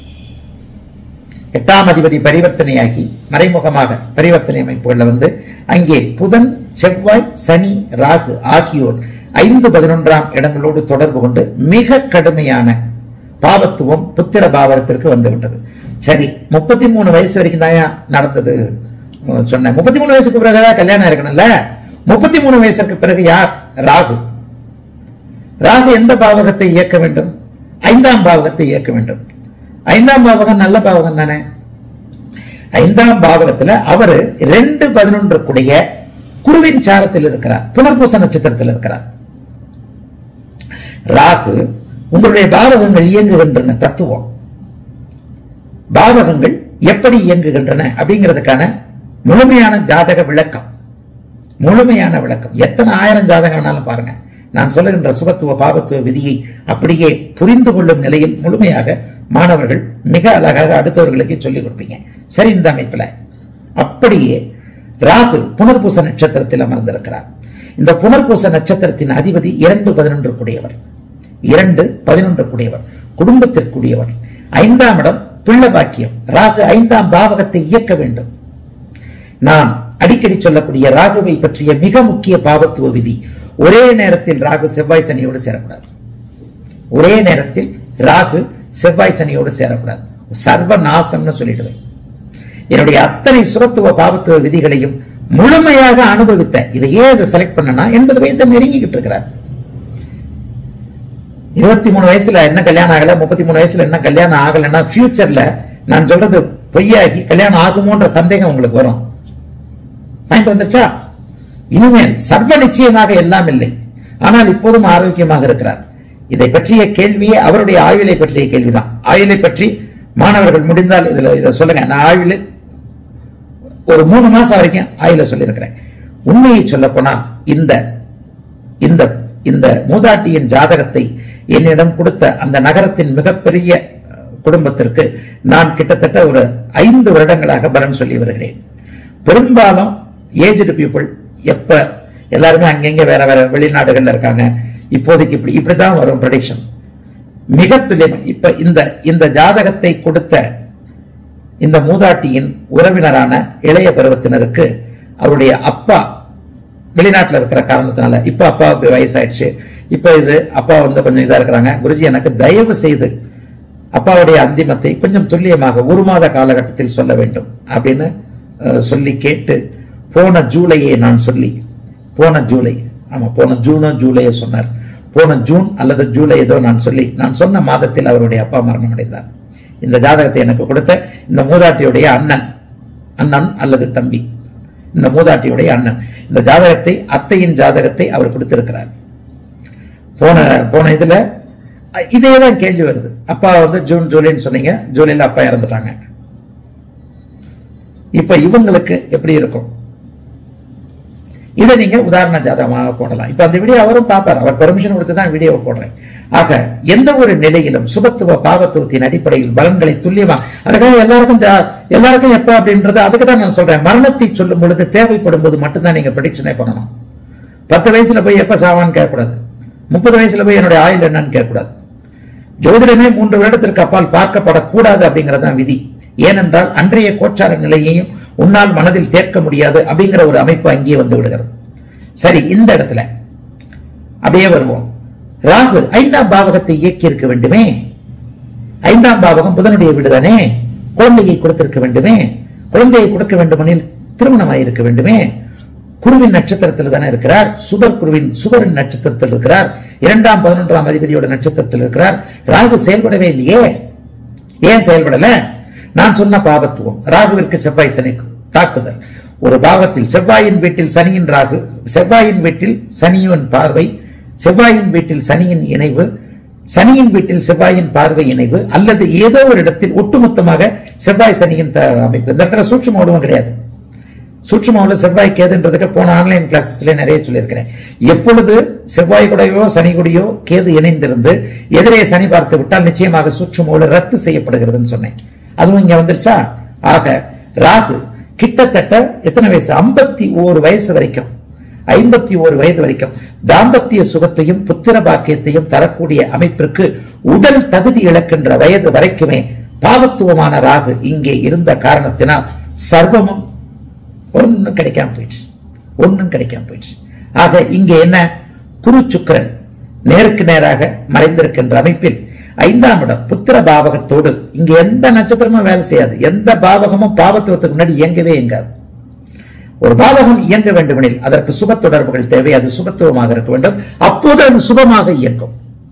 Speaker 1: எட்டாம் அதிபதி பரிவர்த்தனையாகி மறைமுகமாக பரிவர்த்தனை அமைப்புகள்ல வந்து அங்கே புதன் செவ்வாய் சனி ராகு ஆகியோர் ஐந்து பதினொன்றாம் இடங்களோடு தொடர்பு கொண்டு மிக கடுமையான பாவத்துவம் புத்திர பாவகத்திற்கு வந்துவிட்டது சரி முப்பத்தி மூணு வயசு வரைக்கும் தான் நடந்தது அஹ் சொன்னேன் முப்பத்தி மூணு வயசுக்கு பிறகுதான் கல்யாணம் இருக்கணும்ல முப்பத்தி மூணு வயசுக்கு பிறகு யார் ராகு ராகு எந்த பாவகத்தை இயக்க வேண்டும் ஐந்தாம் பாவகத்தை இயக்க வேண்டும் ஐந்தாம் பாவகம் நல்ல பாவகம் தானே ஐந்தாம் பாவகத்துல அவரு ரெண்டு பதினொன்று கூடிய குருவின் சாரத்தில் இருக்கிறார் புனர்பூச நட்சத்திரத்தில் இருக்கிறார் ராகு உங்களுடைய பாவகங்கள் இயங்குகின்றன தத்துவம் பாவகங்கள் எப்படி இயங்குகின்றன அப்படிங்கிறதுக்கான முழுமையான ஜாதக விளக்கம் முழுமையான விளக்கம் எத்தனை ஆயிரம் ஜாதகம் வேணாலும் பாருங்க நான் சொல்லுகின்ற சுபத்துவ பாவத்துவ விதியை அப்படியே புரிந்து கொள்ளும் நிலையில் முழுமையாக மாணவர்கள் மிக அழகாக அடுத்தவர்களுக்கு சொல்லிக் கொடுப்பீங்க சரி இந்த அமைப்புல அப்படியே ராகு புனர்பூச நட்சத்திரத்தில் அமர்ந்திருக்கிறார் இந்த புனர்பூச நட்சத்திரத்தின் அதிபதி இரண்டு பதினொன்று கூடியவர் இரண்டு பதினொன்று கூடியவர் குடும்பத்திற்குரியவர் ஐந்தாம் இடம் பிள்ளை பாக்கியம் ராகு ஐந்தாம் பாவகத்தை இயக்க வேண்டும் நான் அடிக்கடி சொல்லக்கூடிய ராகுவை பற்றிய மிக முக்கிய பாவத்துவ விதி ஒரே நேரத்தில் ராகு செவ்வாய் சனியோடு சேரக்கூடாது ஒரே நேரத்தில் ராகு செவ்வாய் சனியோடு சேரக்கூடாது சர்வ நாசம்னு சொல்லிடுவேன் என்னுடைய அத்தனை சுரத்துவ பாவத்துவ விதிகளையும் முழுமையாக அனுபவித்த இதை ஏன் இதை செலக்ட் பண்ணனா எண்பது வயசு நெருங்கிக்கிட்டு இருக்கிறார் இருபத்தி மூணு வயசுல என்ன கல்யாணம் ஆகல முப்பத்தி மூணு வயசுல என்ன கல்யாணம் ஆகலைன்னா ஃபியூச்சர்ல நான் சொல்றது பொய்யாகி கல்யாணம் ஆகுமோன்ற சந்தேகம் உங்களுக்கு வரும் பாயிண்ட் வந்துச்சா இனிமேல் சர்வ நிச்சயமாக எல்லாம் இல்லை ஆனால் இப்போதும் ஆரோக்கியமாக இருக்கிறார் இதை பற்றிய கேள்வியே அவருடைய ஆயுளை பற்றிய கேள்விதான் ஆயுளை பற்றி மாணவர்கள் முடிந்தால் இதுல இதை சொல்லுங்க நான் ஆயுளில் ஒரு மூணு மாசம் வரைக்கும் ஆயுள சொல்லியிருக்கிறேன் உண்மையை சொல்ல போனால் இந்த இந்த இந்த மூதாட்டியின் ஜாதகத்தை என்னிடம் கொடுத்த அந்த நகரத்தின் மிகப்பெரிய அஹ், குடும்பத்திற்கு நான் கிட்டத்தட்ட ஒரு ஐந்து வருடங்களாக பலன் சொல்லி வருகிறேன் பெரும்பாலும் ஏஜ்டு பீப்புள் எப்ப எல்லாருமே அங்கங்க வேற வேற வெளிநாடுகள்ல இருக்காங்க இப்போதைக்கு இப்படி இப்படிதான் வரும் ப்ரடிக்ஷன் மிக துல்லியமா இப்ப இந்த இந்த ஜாதகத்தை கொடுத்த இந்த மூதாட்டியின் உறவினரான இளைய பருவத்தினருக்கு அவருடைய அப்பா வெளிநாட்டுல இருக்கிற காரணத்தினால இப்ப அப்பாவுக்கு வயசாயிடுச்சு இப்ப இது அப்பா வந்து கொஞ்சம் இதா இருக்கிறாங்க குருஜி எனக்கு தயவு செய்து அப்பாவுடைய அந்திமத்தை கொஞ்சம் துல்லியமாக ஒரு மாத காலகட்டத்தில் சொல்ல வேண்டும் அப்படின்னு அஹ், சொல்லி கேட்டு போன ஜூலையை நான் சொல்லி போன ஜூலை ஆமா போன ஜூனோ ஜூலையோ சொன்னார் போன ஜூன் அல்லது ஜூலை ஏதோ நான் சொல்லி நான் சொன்ன மாதத்தில் அவருடைய அப்பா மரணம் அடைந்தார் இந்த ஜாதகத்தை எனக்கு கொடுத்த இந்த மூதாட்டியுடைய அண்ணன் அண்ணன் அல்லது தம்பி இந்த மூதாட்டியுடைய அண்ணன் இந்த ஜாதகத்தை அத்தையின் ஜாதகத்தை அவர் கொடுத்திருக்கிறார் போன போன இதுல அஹ், இதே தான் கேள்வி வருது அப்பா வந்து ஜூன் ஜூலைன்னு சொன்னீங்க ஜூலைல அப்பா இறந்துட்டாங்க இப்ப இவங்களுக்கு எப்படி இருக்கும் இதை நீங்க உதாரண ஜாதகமாக போடலாம் இப்ப அந்த வீடியோ அவரும் பார்ப்பார் அவர் பெர்மிஷன் கொடுத்து தான் வீடியோ போடுறேன் ஆக எந்த ஒரு நிலையிலும் சுபத்துவ பாவத்துவத்தின் அடிப்படையில் பலன்களை துல்லியமா அதுக்காக எல்லாருக்கும் ஜா- எல்லாருக்கும் எப்ப அப்படின்றது அதுக்கு தான் நான் சொல்றேன் மரணத்தை சொல்லும் பொழுது தேவைப்படும் போது மட்டும்தான் நீங்க ப்ரெடிக்ஷனே பண்ணணும் பத்து வயசுல போய் எப்ப சாவான்னு கேட்கக்கூடாது முப்பது வயசுல போய் என்னுடைய ஆயுள் என்னன்னு கேட்கக்கூடாது ஜோதிடமே மூன்று வருடத்திற்கு அப்பால் பார்க்கப்படக்கூடாது அப்படிங்கறதுதான் விதி ஏனென்றால் அன்றைய கோச்சார நிலையையும் உன்னால் மனதில் தேர்க்க முடியாது அப்படிங்கிற ஒரு அமைப்பு அங்கேயே வந்து விடுகிறது சரி இந்த இடத்துல அப்படியே வருவோம் ராகு ஐந்தாம் பாவகத்தை இயக்கி இருக்க வேண்டுமே ஐந்தாம் பாவகம் புதனுடைய வீடுதானே குழந்தையை கொடுத்திருக்க வேண்டுமே குழந்தையை கொடுக்க வேண்டுமெனில் திருமணமாய் இருக்க வேண்டுமே குருவின் நட்சத்திரத்தில் தானே இருக்கிறார் சுபர் குருவின் சுபரின் நட்சத்திரத்தில் இருக்கிறார் இரண்டாம் பதினொன்றாம் அதிபதியோட நட்சத்திரத்தில் இருக்கிறார் ராகு செயல்படவே இல்லையே ஏன் செயல்படல நான் சொன்ன பாவத்துவம் ராகுவிற்கு செவ்வாய் சனி தாக்குதல் ஒரு பாவத்தில் செவ்வாயின் வீட்டில் சனியின் ராகு செவ்வாயின் வீட்டில் சனியின் பார்வை செவ்வாயின் வீட்டில் சனியின் இணைவு சனியின் வீட்டில் செவ்வாயின் பார்வை இணைவு அல்லது ஏதோ ஒரு இடத்தில் ஒட்டுமொத்தமாக செவ்வாய் சனியின் த- அமைப்பு இந்த இடத்துல சூட்சும உருவம் கிடையாது சூட்சுமாவில் செவ்வாய் கேதுன்றதுக்கு போன ஆன்லைன் கிளாஸஸ்ல நிறைய சொல்லியிருக்கிறேன் எப்பொழுது செவ்வாய் கூடயோ சனி கூடயோ கேது இணைந்திருந்து எதிரே சனி பார்த்து விட்டால் நிச்சயமாக சூட்சுமாவில் ரத்து செய்யப்படுகிறதுன்னு சொன்னேன் அதுவும் இங்க வந்துருச்சா ஆக ராகு கிட்டத்தட்ட எத்தனை வயசு ஐம்பத்தி ஓரு வயசு வரைக்கும் ஐம்பத்தி ஓரு வயது வரைக்கும் தாம்பத்திய சுகத்தையும் புத்திர பாக்கியத்தையும் தரக்கூடிய அமைப்பிற்கு உடல் தகுதி இழக்கின்ற வயது வரைக்குமே பாவத்துவமான ராகு இங்கே இருந்த காரணத்தினால் சர்வமும் ஒன்னும் கிடைக்காம போயிடுச்சு ஒன்னும் கிடைக்காம போயிடுச்சு ஆக இங்கே என்ன குரு சுக்கிரன் நேருக்கு நேராக மறைந்திருக்கின்ற அமைப்பில் ஐந்தாம் இடம் புத்திர பாவகத்தோடு இங்க எந்த நட்சத்திரமும் வேலை செய்யாது எந்த பாவகமும் பாவத்துவத்துக்கு முன்னாடி இயங்கவே இயங்காது ஒரு பாவகம் இயங்க வேண்டுமெனில் அதற்கு சுப தொடர்புகள் தேவை அது சுபத்துவமாக இருக்க வேண்டும் அப்போது அது சுபமாக இயங்கும்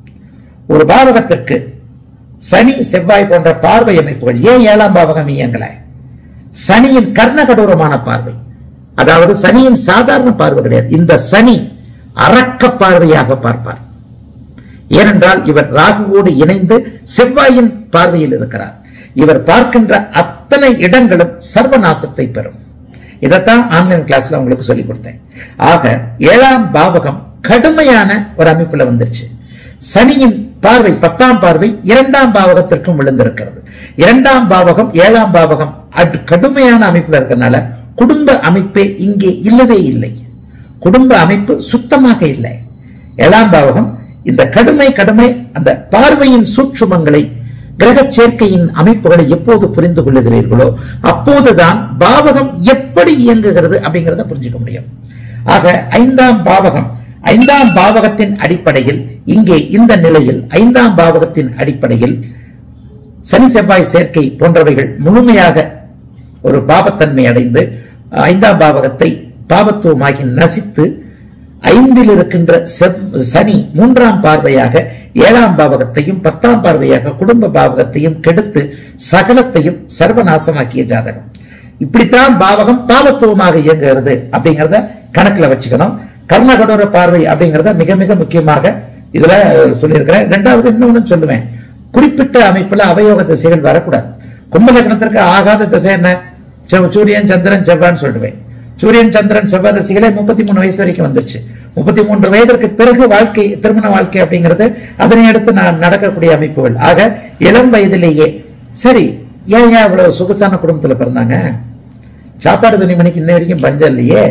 Speaker 1: ஒரு பாவகத்திற்கு சனி செவ்வாய் போன்ற பார்வை அமைப்புகள் ஏன் ஏழாம் பாவகம் இயங்கல சனியின் கர்ணகடூரமான பார்வை அதாவது சனியின் சாதாரண பார்வை கிடையாது இந்த சனி அரக்க பார்வையாக பார்ப்பார் ஏனென்றால் இவர் ராகுவோடு இணைந்து செவ்வாயின் பார்வையில் இருக்கிறார் இவர் பார்க்கின்ற அத்தனை இடங்களும் சர்வநாசத்தை பெறும் இதைத்தான் ஆன்லைன் கிளாஸ்ல உங்களுக்கு சொல்லி கொடுத்தேன் ஆக ஏழாம் பாவகம் கடுமையான ஒரு அமைப்புல வந்துருச்சு சனியின் பார்வை பத்தாம் பார்வை இரண்டாம் பாவகத்திற்கும் விழுந்திருக்கிறது இரண்டாம் பாவகம் ஏழாம் பாவகம் அட் கடுமையான அமைப்புல இருக்கிறதுனால குடும்ப அமைப்பே இங்கே இல்லவே இல்லை குடும்ப அமைப்பு சுத்தமாக இல்லை ஏழாம் பாவகம் இந்த கடுமை கடுமை அந்த பார்வையின் சூட்சுமங்களை கிரக சேர்க்கையின் அமைப்புகளை எப்போது புரிந்து கொள்ளுகிறீர்களோ அப்போதுதான் பாவகம் எப்படி இயங்குகிறது அப்படிங்கறத புரிஞ்சுக்க முடியும் ஆக ஐந்தாம் பாவகம் ஐந்தாம் பாவகத்தின் அடிப்படையில் இங்கே இந்த நிலையில் ஐந்தாம் பாவகத்தின் அடிப்படையில் சனி செவ்வாய் சேர்க்கை போன்றவைகள் முழுமையாக ஒரு பாவத்தன்மை அடைந்து ஐந்தாம் பாவகத்தை பாவத்துவமாகி நசித்து ஐந்தில் இருக்கின்ற செவ்- சனி மூன்றாம் பார்வையாக ஏழாம் பாவகத்தையும் பத்தாம் பார்வையாக குடும்ப பாவகத்தையும் கெடுத்து சகலத்தையும் சர்வநாசமாக்கிய ஜாதகம் இப்படித்தான் பாவகம் பாவத்துவமாக இயங்குகிறது அப்படிங்கறத கணக்குல வச்சுக்கணும் கர்ணகடோர பார்வை அப்படிங்கறத மிக மிக முக்கியமாக இதுல சொல்லியிருக்கிறேன் ரெண்டாவது இன்னொன்னு சொல்லுவேன் குறிப்பிட்ட அமைப்புல அவயோக திசைகள் வரக்கூடாது கும்ப லக்னத்திற்கு ஆகாத திசை என்ன செவ்- சூரியன் சந்திரன் செவ்வான்னு சொல்லுவேன் சூரியன் சந்திரன் செவ்வாய் திசைகளே முப்பத்தி மூணு வயசு வரைக்கும் வந்துருச்சு முப்பத்தி மூன்று வயதிற்கு பிறகு வாழ்க்கை திருமண வாழ்க்கை அப்படிங்கிறது அதனை அடுத்து நான் நடக்கக்கூடிய அமைப்புகள் ஆக இளம் வயதிலேயே சரி ஏன் ஏன் இவ்வளவு சொகுசான குடும்பத்துல பிறந்தாங்க சாப்பாடு துணிமணிக்கு இன்ன வரைக்கும் பஞ்சம் இல்லையே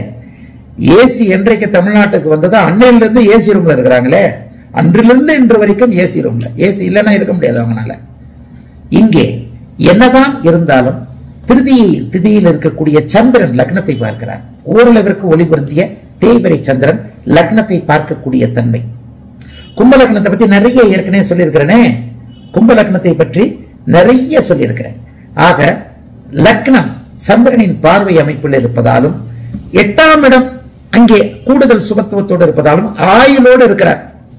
Speaker 1: ஏசி என்றைக்கு தமிழ்நாட்டுக்கு வந்ததோ அன்னையில இருந்து ஏசி ரூம்ல இருக்கிறாங்களே அன்றிலிருந்து இன்று வரைக்கும் ஏசி ரூம்ல ஏசி இல்லைன்னா இருக்க முடியாது அவங்களால இங்கே என்னதான் இருந்தாலும் திருதியை திதியில் இருக்கக்கூடிய சந்திரன் லக்னத்தை பார்க்கிறார் ஓரளவிற்கு ஒளி பொருந்திய தேய்பிரை சந்திரன் லக்னத்தை பார்க்கக்கூடிய தன்மை கும்ப லக்னத்தை பத்தி நிறைய ஏற்கனவே சொல்லியிருக்கிறேனே கும்ப லக்னத்தை பற்றி நிறைய சொல்லியிருக்கிறேன் ஆக லக்னம் சந்திரனின் பார்வை அமைப்பில் இருப்பதாலும் எட்டாம் இடம் அங்கே கூடுதல் சுபத்துவத்தோடு இருப்பதாலும் ஆயுளோடு இருக்கிறார்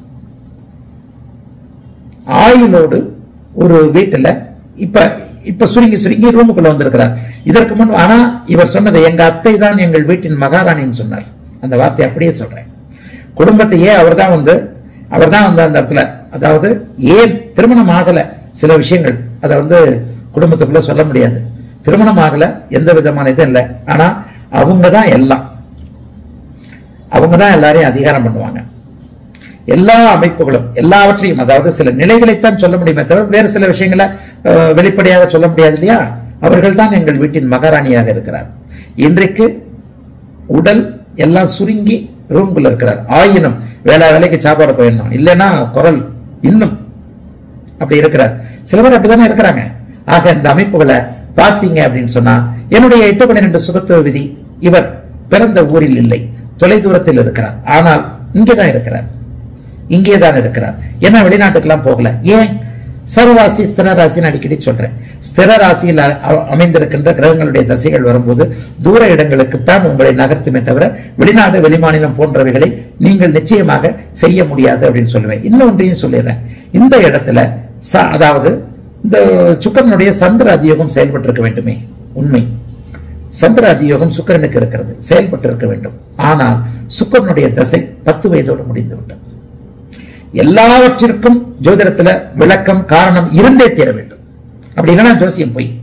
Speaker 1: ஆயுளோடு ஒரு வீட்டுல இப்ப இப்ப சுருங்கி சுருங்கி ரூமுக்குள்ள வந்திருக்கிறார் இதற்கு முன் ஆனா இவர் சொன்னது எங்க அத்தை தான் எங்கள் வீட்டின் மகாராணின்னு சொன்னார் அந்த வார்த்தை அப்படியே சொல்றேன் குடும்பத்தையே அவர்தான் வந்து அவர்தான் வந்து அந்த இடத்துல அதாவது ஏன் திருமணம் ஆகல சில விஷயங்கள் அதை வந்து குடும்பத்துக்குள்ள சொல்ல முடியாது திருமணம் ஆகல எந்த விதமான இதுவும் இல்லை ஆனா அவங்க தான் எல்லாம் அவங்க தான் எல்லாரையும் அதிகாரம் பண்ணுவாங்க எல்லா அமைப்புகளும் எல்லாவற்றையும் அதாவது சில நிலைகளைத்தான் சொல்ல முடியுமே தவிர வேறு சில விஷயங்களை அஹ், வெளிப்படையாக சொல்ல முடியாது இல்லையா அவர்கள் தான் எங்கள் வீட்டின் மகாராணியாக இருக்கிறார் இன்றைக்கு உடல் எல்லாம் சுருங்கி ரூம்குள்ள இருக்கிறார் ஆயினும் வேலை வேலைக்கு சாப்பாடு போயிடணும் இல்லைன்னா குரல் இன்னும் அப்படி இருக்கிறார் சில பேர் அப்படித்தானே இருக்கிறாங்க ஆக இந்த அமைப்புகளை பார்த்தீங்க அப்படின்னு சொன்னா என்னுடைய எட்டு பன்னிரண்டு சுபத்துவ விதி இவர் பிறந்த ஊரில் இல்லை தொலைதூரத்தில் இருக்கிறார் ஆனால் இங்கேதான் இருக்கிறார் இங்கே தான் இருக்கிறார் ஏன்னா வெளிநாட்டுக்கெல்லாம் போகல ஏன் சரராசி ஸ்திர ராசின்னு அடிக்கடி சொல்றேன் ஸ்திர ராசியில் அ- அ- அமைந்திருக்கின்ற கிரகங்களுடைய தசைகள் வரும்போது தூர இடங்களுக்குத்தான் உங்களை நகர்த்துமே தவிர வெளிநாடு வெளிமாநிலம் போன்றவைகளை நீங்கள் நிச்சயமாக செய்ய முடியாது அப்படின்னு சொல்லுவேன் இன்னொன்றையும் சொல்லிடுறேன் இந்த இடத்துல ச- அதாவது இந்த சுக்கரனுடைய சந்திர அதியோகம் செயல்பட்டு இருக்க வேண்டுமே உண்மை சந்திர அதியோகம் சுக்கிரனுக்கு இருக்கிறது செயல்பட்டு இருக்க வேண்டும் ஆனால் சுக்கிரனுடைய தசை பத்து வயதோடு முடிந்து விட்டது எல்லாவற்றிற்கும் ஜோதிடத்துல விளக்கம் காரணம் இருந்தே தீர வேண்டும் அப்படி இல்லைன்னா ஜோசியம் போய்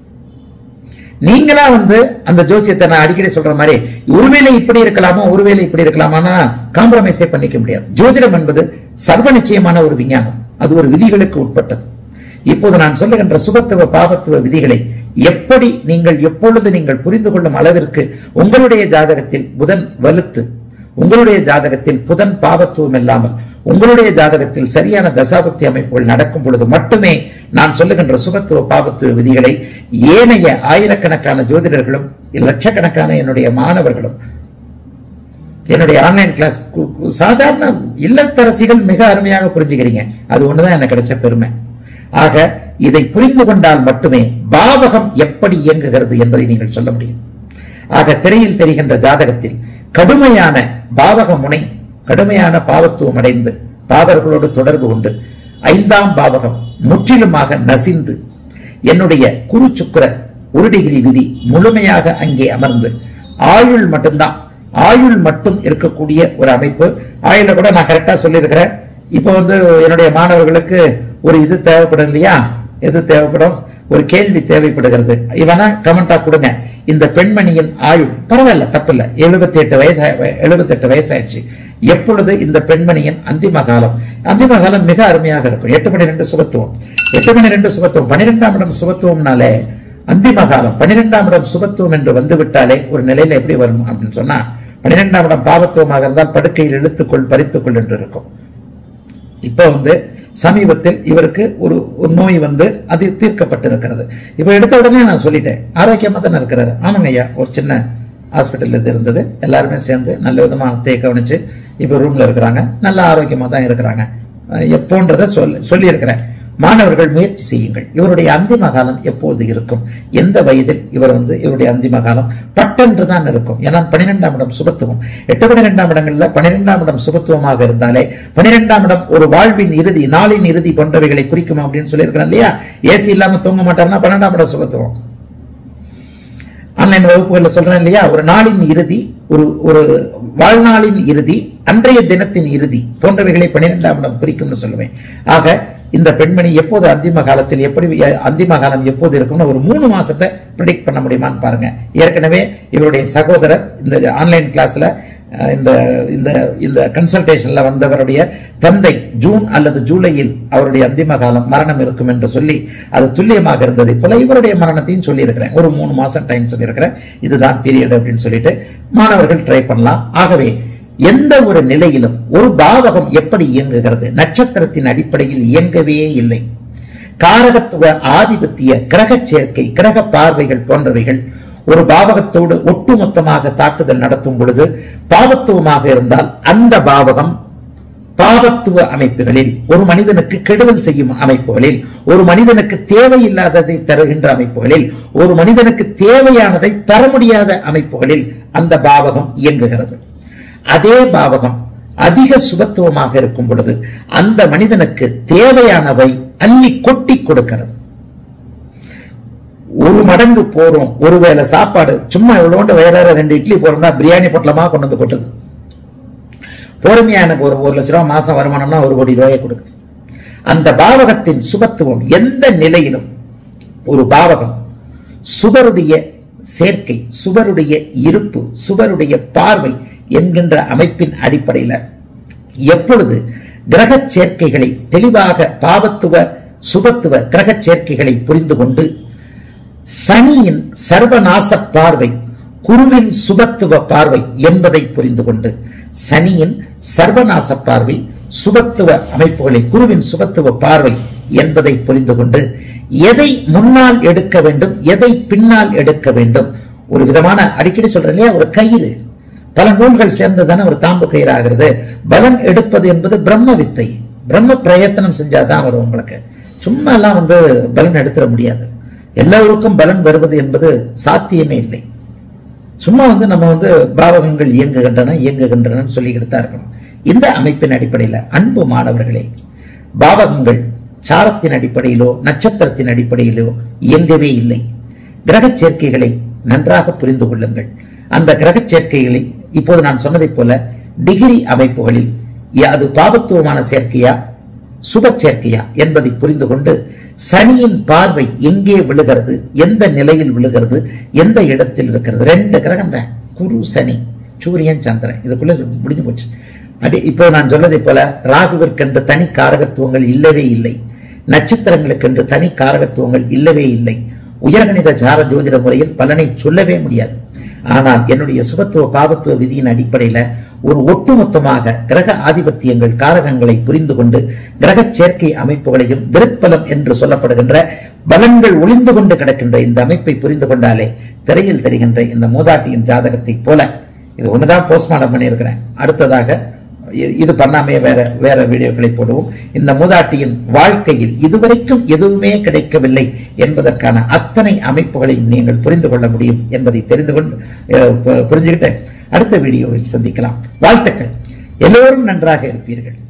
Speaker 1: நீங்களா வந்து அந்த ஜோசியத்தை நான் அடிக்கடி சொல்ற மாதிரி ஒருவேளை இப்படி இருக்கலாமா ஒருவேளை இப்படி இருக்கலாமான்னா காம்ப்ரமைஸே பண்ணிக்க முடியாது ஜோதிடம் என்பது சர்வ நிச்சயமான ஒரு விஞ்ஞானம் அது ஒரு விதிகளுக்கு உட்பட்டது இப்போது நான் சொல்லுகின்ற சுபத்துவ பாபத்துவ விதிகளை எப்படி நீங்கள் எப்பொழுது நீங்கள் புரிந்து கொள்ளும் அளவிற்கு உங்களுடைய ஜாதகத்தில் புதன் வலுத்து உங்களுடைய ஜாதகத்தில் புதன் பாவத்துவம் இல்லாமல் உங்களுடைய ஜாதகத்தில் சரியான தசாபக்தி அமைப்புகள் நடக்கும் பொழுது மட்டுமே நான் சொல்லுகின்ற சுபத்துவ பாவத்துவ விதிகளை ஏனைய ஆயிரக்கணக்கான ஜோதிடர்களும் லட்சக்கணக்கான என்னுடைய மாணவர்களும் என்னுடைய ஆன்லைன் கிளாஸ் கு- கு- சாதாரண இல்லத்தரசிகள் மிக அருமையாக புரிஞ்சுக்கிறீங்க அது ஒண்ணுதான் எனக்கு கிடைச்ச பெருமை ஆக இதை புரிந்து கொண்டால் மட்டுமே பாவகம் எப்படி இயங்குகிறது என்பதை நீங்கள் சொல்ல முடியும் ஆக திரையில் தெரிகின்ற ஜாதகத்தில் கடுமையான பாவக முனை கடுமையான பாவத்துவம் அடைந்து பாவர்களோடு தொடர்பு கொண்டு ஐந்தாம் பாவகம் முற்றிலுமாக நசிந்து என்னுடைய குரு சுக்கிர ஒரு டிகிரி விதி முழுமையாக அங்கே அமர்ந்து ஆயுள் மட்டும்தான் ஆயுள் மட்டும் இருக்கக்கூடிய ஒரு அமைப்பு ஆயுள கூட நான் கரெக்டா சொல்லியிருக்கிறேன் இப்போ வந்து என்னுடைய மாணவர்களுக்கு ஒரு இது தேவைப்படும் இல்லையா எது தேவைப்படும் ஒரு கேள்வி தேவைப்படுகிறது இவனா கமெண்டா கொடுங்க இந்த பெண்மணியின் ஆயுள் பரவாயில்ல தப்பில்ல எழுபத்தி எட்டு வயது எழுபத்தி எட்டு வயசாயிடுச்சு எப்பொழுது இந்த பெண்மணியின் அந்திம காலம் அந்திம காலம் மிக அருமையாக இருக்கும் எட்டு மணி ரெண்டு சுபத்துவம் எட்டு மணி ரெண்டு சுபத்துவம் பன்னிரெண்டாம் இடம் சுபத்துவம்னாலே அந்திம காலம் பன்னிரெண்டாம் இடம் சுபத்துவம் என்று வந்து விட்டாலே ஒரு நிலையில எப்படி வரும் அப்படின்னு சொன்னா பன்னிரெண்டாம் இடம் பாவத்துவமாக இருந்தால் படுக்கையில் இழுத்துக்கொள் பறித்துக்கொள் என்று இருக்கும் இப்போ வந்து சமீபத்தில் இவருக்கு ஒரு ஒரு நோய் வந்து அது தீர்க்கப்பட்டிருக்கிறது இப்போ எடுத்த உடனே நான் சொல்லிட்டேன் ஆரோக்கியமா தானே இருக்கிறாரு ஆமாங்க ஐயா ஒரு சின்ன ஹாஸ்பிட்டல் இது இருந்தது எல்லாருமே சேர்ந்து நல்ல விதமா அத்தையை கவனிச்சு இப்போ ரூம்ல இருக்கிறாங்க நல்ல ஆரோக்கியமா தான் இருக்கிறாங்க அஹ் எப்போன்றதை சொல் சொல்லியிருக்கிறேன் மாணவர்கள் முயற்சி செய்யுங்கள் இவருடைய அந்திம காலம் எப்போது இருக்கும் எந்த வயதில் இவர் வந்து இவருடைய அந்திம காலம் பட்டென்று தான் இருக்கும் ஏன்னா பன்னிரெண்டாம் இடம் சுபத்துவம் எட்டு பன்னிரெண்டாம் இடங்கள்ல பன்னிரெண்டாம் இடம் சுபத்துவமாக இருந்தாலே பன்னிரெண்டாம் இடம் ஒரு வாழ்வின் இறுதி நாளின் இறுதி போன்றவைகளை குறிக்கும் அப்படின்னு சொல்லியிருக்கிறேன் இல்லையா ஏசி இல்லாம தூங்க மாட்டாருன்னா பன்னெண்டாம் இடம் சுபத்துவம் ஆன்லைன் வகுப்புகள்ல சொல்றேன் இல்லையா ஒரு நாளின் இறுதி ஒரு ஒரு வாழ்நாளின் இறுதி அன்றைய தினத்தின் இறுதி போன்றவைகளை பன்னிரெண்டாம் இடம் குறிக்கும்னு சொல்லுவேன் ஆக இந்த பெண்மணி எப்போது அந்திம காலத்தில் எப்படி அஹ், அந்திம காலம் எப்போது இருக்கும்னு ஒரு மூணு மாசத்தை ப்ரிடிக்ட் பண்ண முடியுமான்னு பாருங்க ஏற்கனவே இவருடைய சகோதரர் இந்த ஆன்லைன் கிளாஸ்ல அஹ், இந்த இந்த இந்த கன்சல்டேஷன்ல வந்தவருடைய தந்தை ஜூன் அல்லது ஜூலையில் அவருடைய அந்திம காலம் மரணம் இருக்கும் என்று சொல்லி அது துல்லியமாக இருந்தது போல இவருடைய மரணத்தையும் சொல்லியிருக்கிறேன் ஒரு மூணு மாசம் டைம் சொல்லியிருக்கிறேன் இதுதான் பீரியட் அப்படின்னு சொல்லிட்டு மாணவர்கள் ட்ரை பண்ணலாம் ஆகவே எந்த ஒரு நிலையிலும் ஒரு பாவகம் எப்படி இயங்குகிறது நட்சத்திரத்தின் அடிப்படையில் இயங்கவே இல்லை காரகத்துவ ஆதிபத்திய கிரக சேர்க்கை கிரக பார்வைகள் போன்றவைகள் ஒரு பாவகத்தோடு ஒட்டுமொத்தமாக தாக்குதல் நடத்தும் பொழுது பாவத்துவமாக இருந்தால் அந்த பாவகம் பாவத்துவ அமைப்புகளில் ஒரு மனிதனுக்கு கெடுதல் செய்யும் அமைப்புகளில் ஒரு மனிதனுக்கு தேவையில்லாததை தருகின்ற அமைப்புகளில் ஒரு மனிதனுக்கு தேவையானதை தர முடியாத அமைப்புகளில் அந்த பாவகம் இயங்குகிறது அதே பாவகம் அதிக சுபத்துவமாக இருக்கும் பொழுது அந்த மனிதனுக்கு தேவையானவை அள்ளி கொட்டி கொடுக்கிறது ஒரு மடங்கு போறோம் ஒருவேளை சாப்பாடு சும்மா இவ்வளோண்டு வயிறார ரெண்டு இட்லி போறோம்னா பிரியாணி பொட்டலமா கொண்டு வந்து கொட்டுது பொறுமையா எனக்கு ஒரு ஒரு லட்ச ரூபாய் மாசம் வருமானம்னா ஒரு கோடி ரூபாயை கொடுக்குது அந்த பாவகத்தின் சுபத்துவம் எந்த நிலையிலும் ஒரு பாவகம் சுவருடைய சேர்க்கை சுவருடைய இருப்பு சுவருடைய பார்வை என்கின்ற அமைப்பின் அடிப்படையில் எப்பொழுது கிரக சேர்க்கைகளை தெளிவாக பாவத்துவ சுபத்துவ கிரக சேர்க்கைகளை புரிந்து கொண்டு சனியின் சர்வநாச பார்வை குருவின் சுபத்துவ பார்வை என்பதை புரிந்து கொண்டு சனியின் சர்வநாச பார்வை சுபத்துவ அமைப்புகளை குருவின் சுபத்துவ பார்வை என்பதை புரிந்து கொண்டு எதை முன்னால் எடுக்க வேண்டும் எதை பின்னால் எடுக்க வேண்டும் ஒரு விதமான அடிக்கடி சொல்றேன் இல்லையா ஒரு கயிறு பல நூல்கள் சேர்ந்ததானே ஒரு தாம்பு கயிறு ஆகிறது பலன் எடுப்பது என்பது பிரம்ம வித்தை பிரம்ம பிரயத்தனம் செஞ்சாதான் வரும் உங்களுக்கு சும்மா எல்லாம் வந்து பலன் எடுத்துட முடியாது எல்லோருக்கும் பலன் வருவது என்பது சாத்தியமே இல்லை சும்மா வந்து நம்ம வந்து பாவகங்கள் இயங்குகின்றன இயங்குகின்றன சொல்லிக்கிட்டு தான் இருக்கணும் இந்த அமைப்பின் அடிப்படையில் அன்பு மாணவர்களே பாவகங்கள் சாரத்தின் அடிப்படையிலோ நட்சத்திரத்தின் அடிப்படையிலோ இயங்கவே இல்லை கிரக சேர்க்கைகளை நன்றாக புரிந்து கொள்ளுங்கள் அந்த கிரக சேர்க்கைகளை இப்போது நான் சொன்னதைப் போல டிகிரி அமைப்புகளில் அது பாபத்துவமான சேர்க்கையா சுப சேர்க்கையா என்பதை புரிந்து கொண்டு சனியின் பார்வை எங்கே விழுகிறது எந்த நிலையில் விழுகிறது எந்த இடத்தில் இருக்கிறது ரெண்டு கிரகம் தான் குரு சனி சூரியன் சந்திரன் இதுக்குள்ள முடிஞ்சு போச்சு அடி இப்போ நான் சொன்னதை போல ராகுவிற்கென்று தனி காரகத்துவங்கள் இல்லவே இல்லை நட்சத்திரங்களுக்கென்று தனி காரகத்துவங்கள் இல்லவே இல்லை உயர்கணித ஜார ஜோதிட முறையில் பலனை சொல்லவே முடியாது ஆனால் என்னுடைய சுபத்துவ பாவத்துவ விதியின் அடிப்படையில ஒரு ஒட்டுமொத்தமாக கிரக ஆதிபத்தியங்கள் காரகங்களை புரிந்து கொண்டு கிரக சேர்க்கை அமைப்புகளையும் திருப்பலம் என்று சொல்லப்படுகின்ற பலன்கள் ஒளிந்து கொண்டு கிடக்கின்ற இந்த அமைப்பை புரிந்து கொண்டாலே திரையில் தெரிகின்ற இந்த மூதாட்டியின் ஜாதகத்தை போல இது ஒண்ணுதான் போஸ்ட்மார்ட்டம் பண்ணியிருக்கிறேன் அடுத்ததாக இது பண்ணாமே வேற வேற வீடியோக்களை போடுவோம் இந்த மூதாட்டியின் வாழ்க்கையில் இதுவரைக்கும் எதுவுமே கிடைக்கவில்லை என்பதற்கான அத்தனை அமைப்புகளையும் நீங்கள் புரிந்து கொள்ள முடியும் என்பதை தெரிந்து கொண்டு புரிஞ்சுக்கிட்டு அடுத்த வீடியோவில் சந்திக்கலாம் வாழ்த்துக்கள் எல்லோரும் நன்றாக இருப்பீர்கள்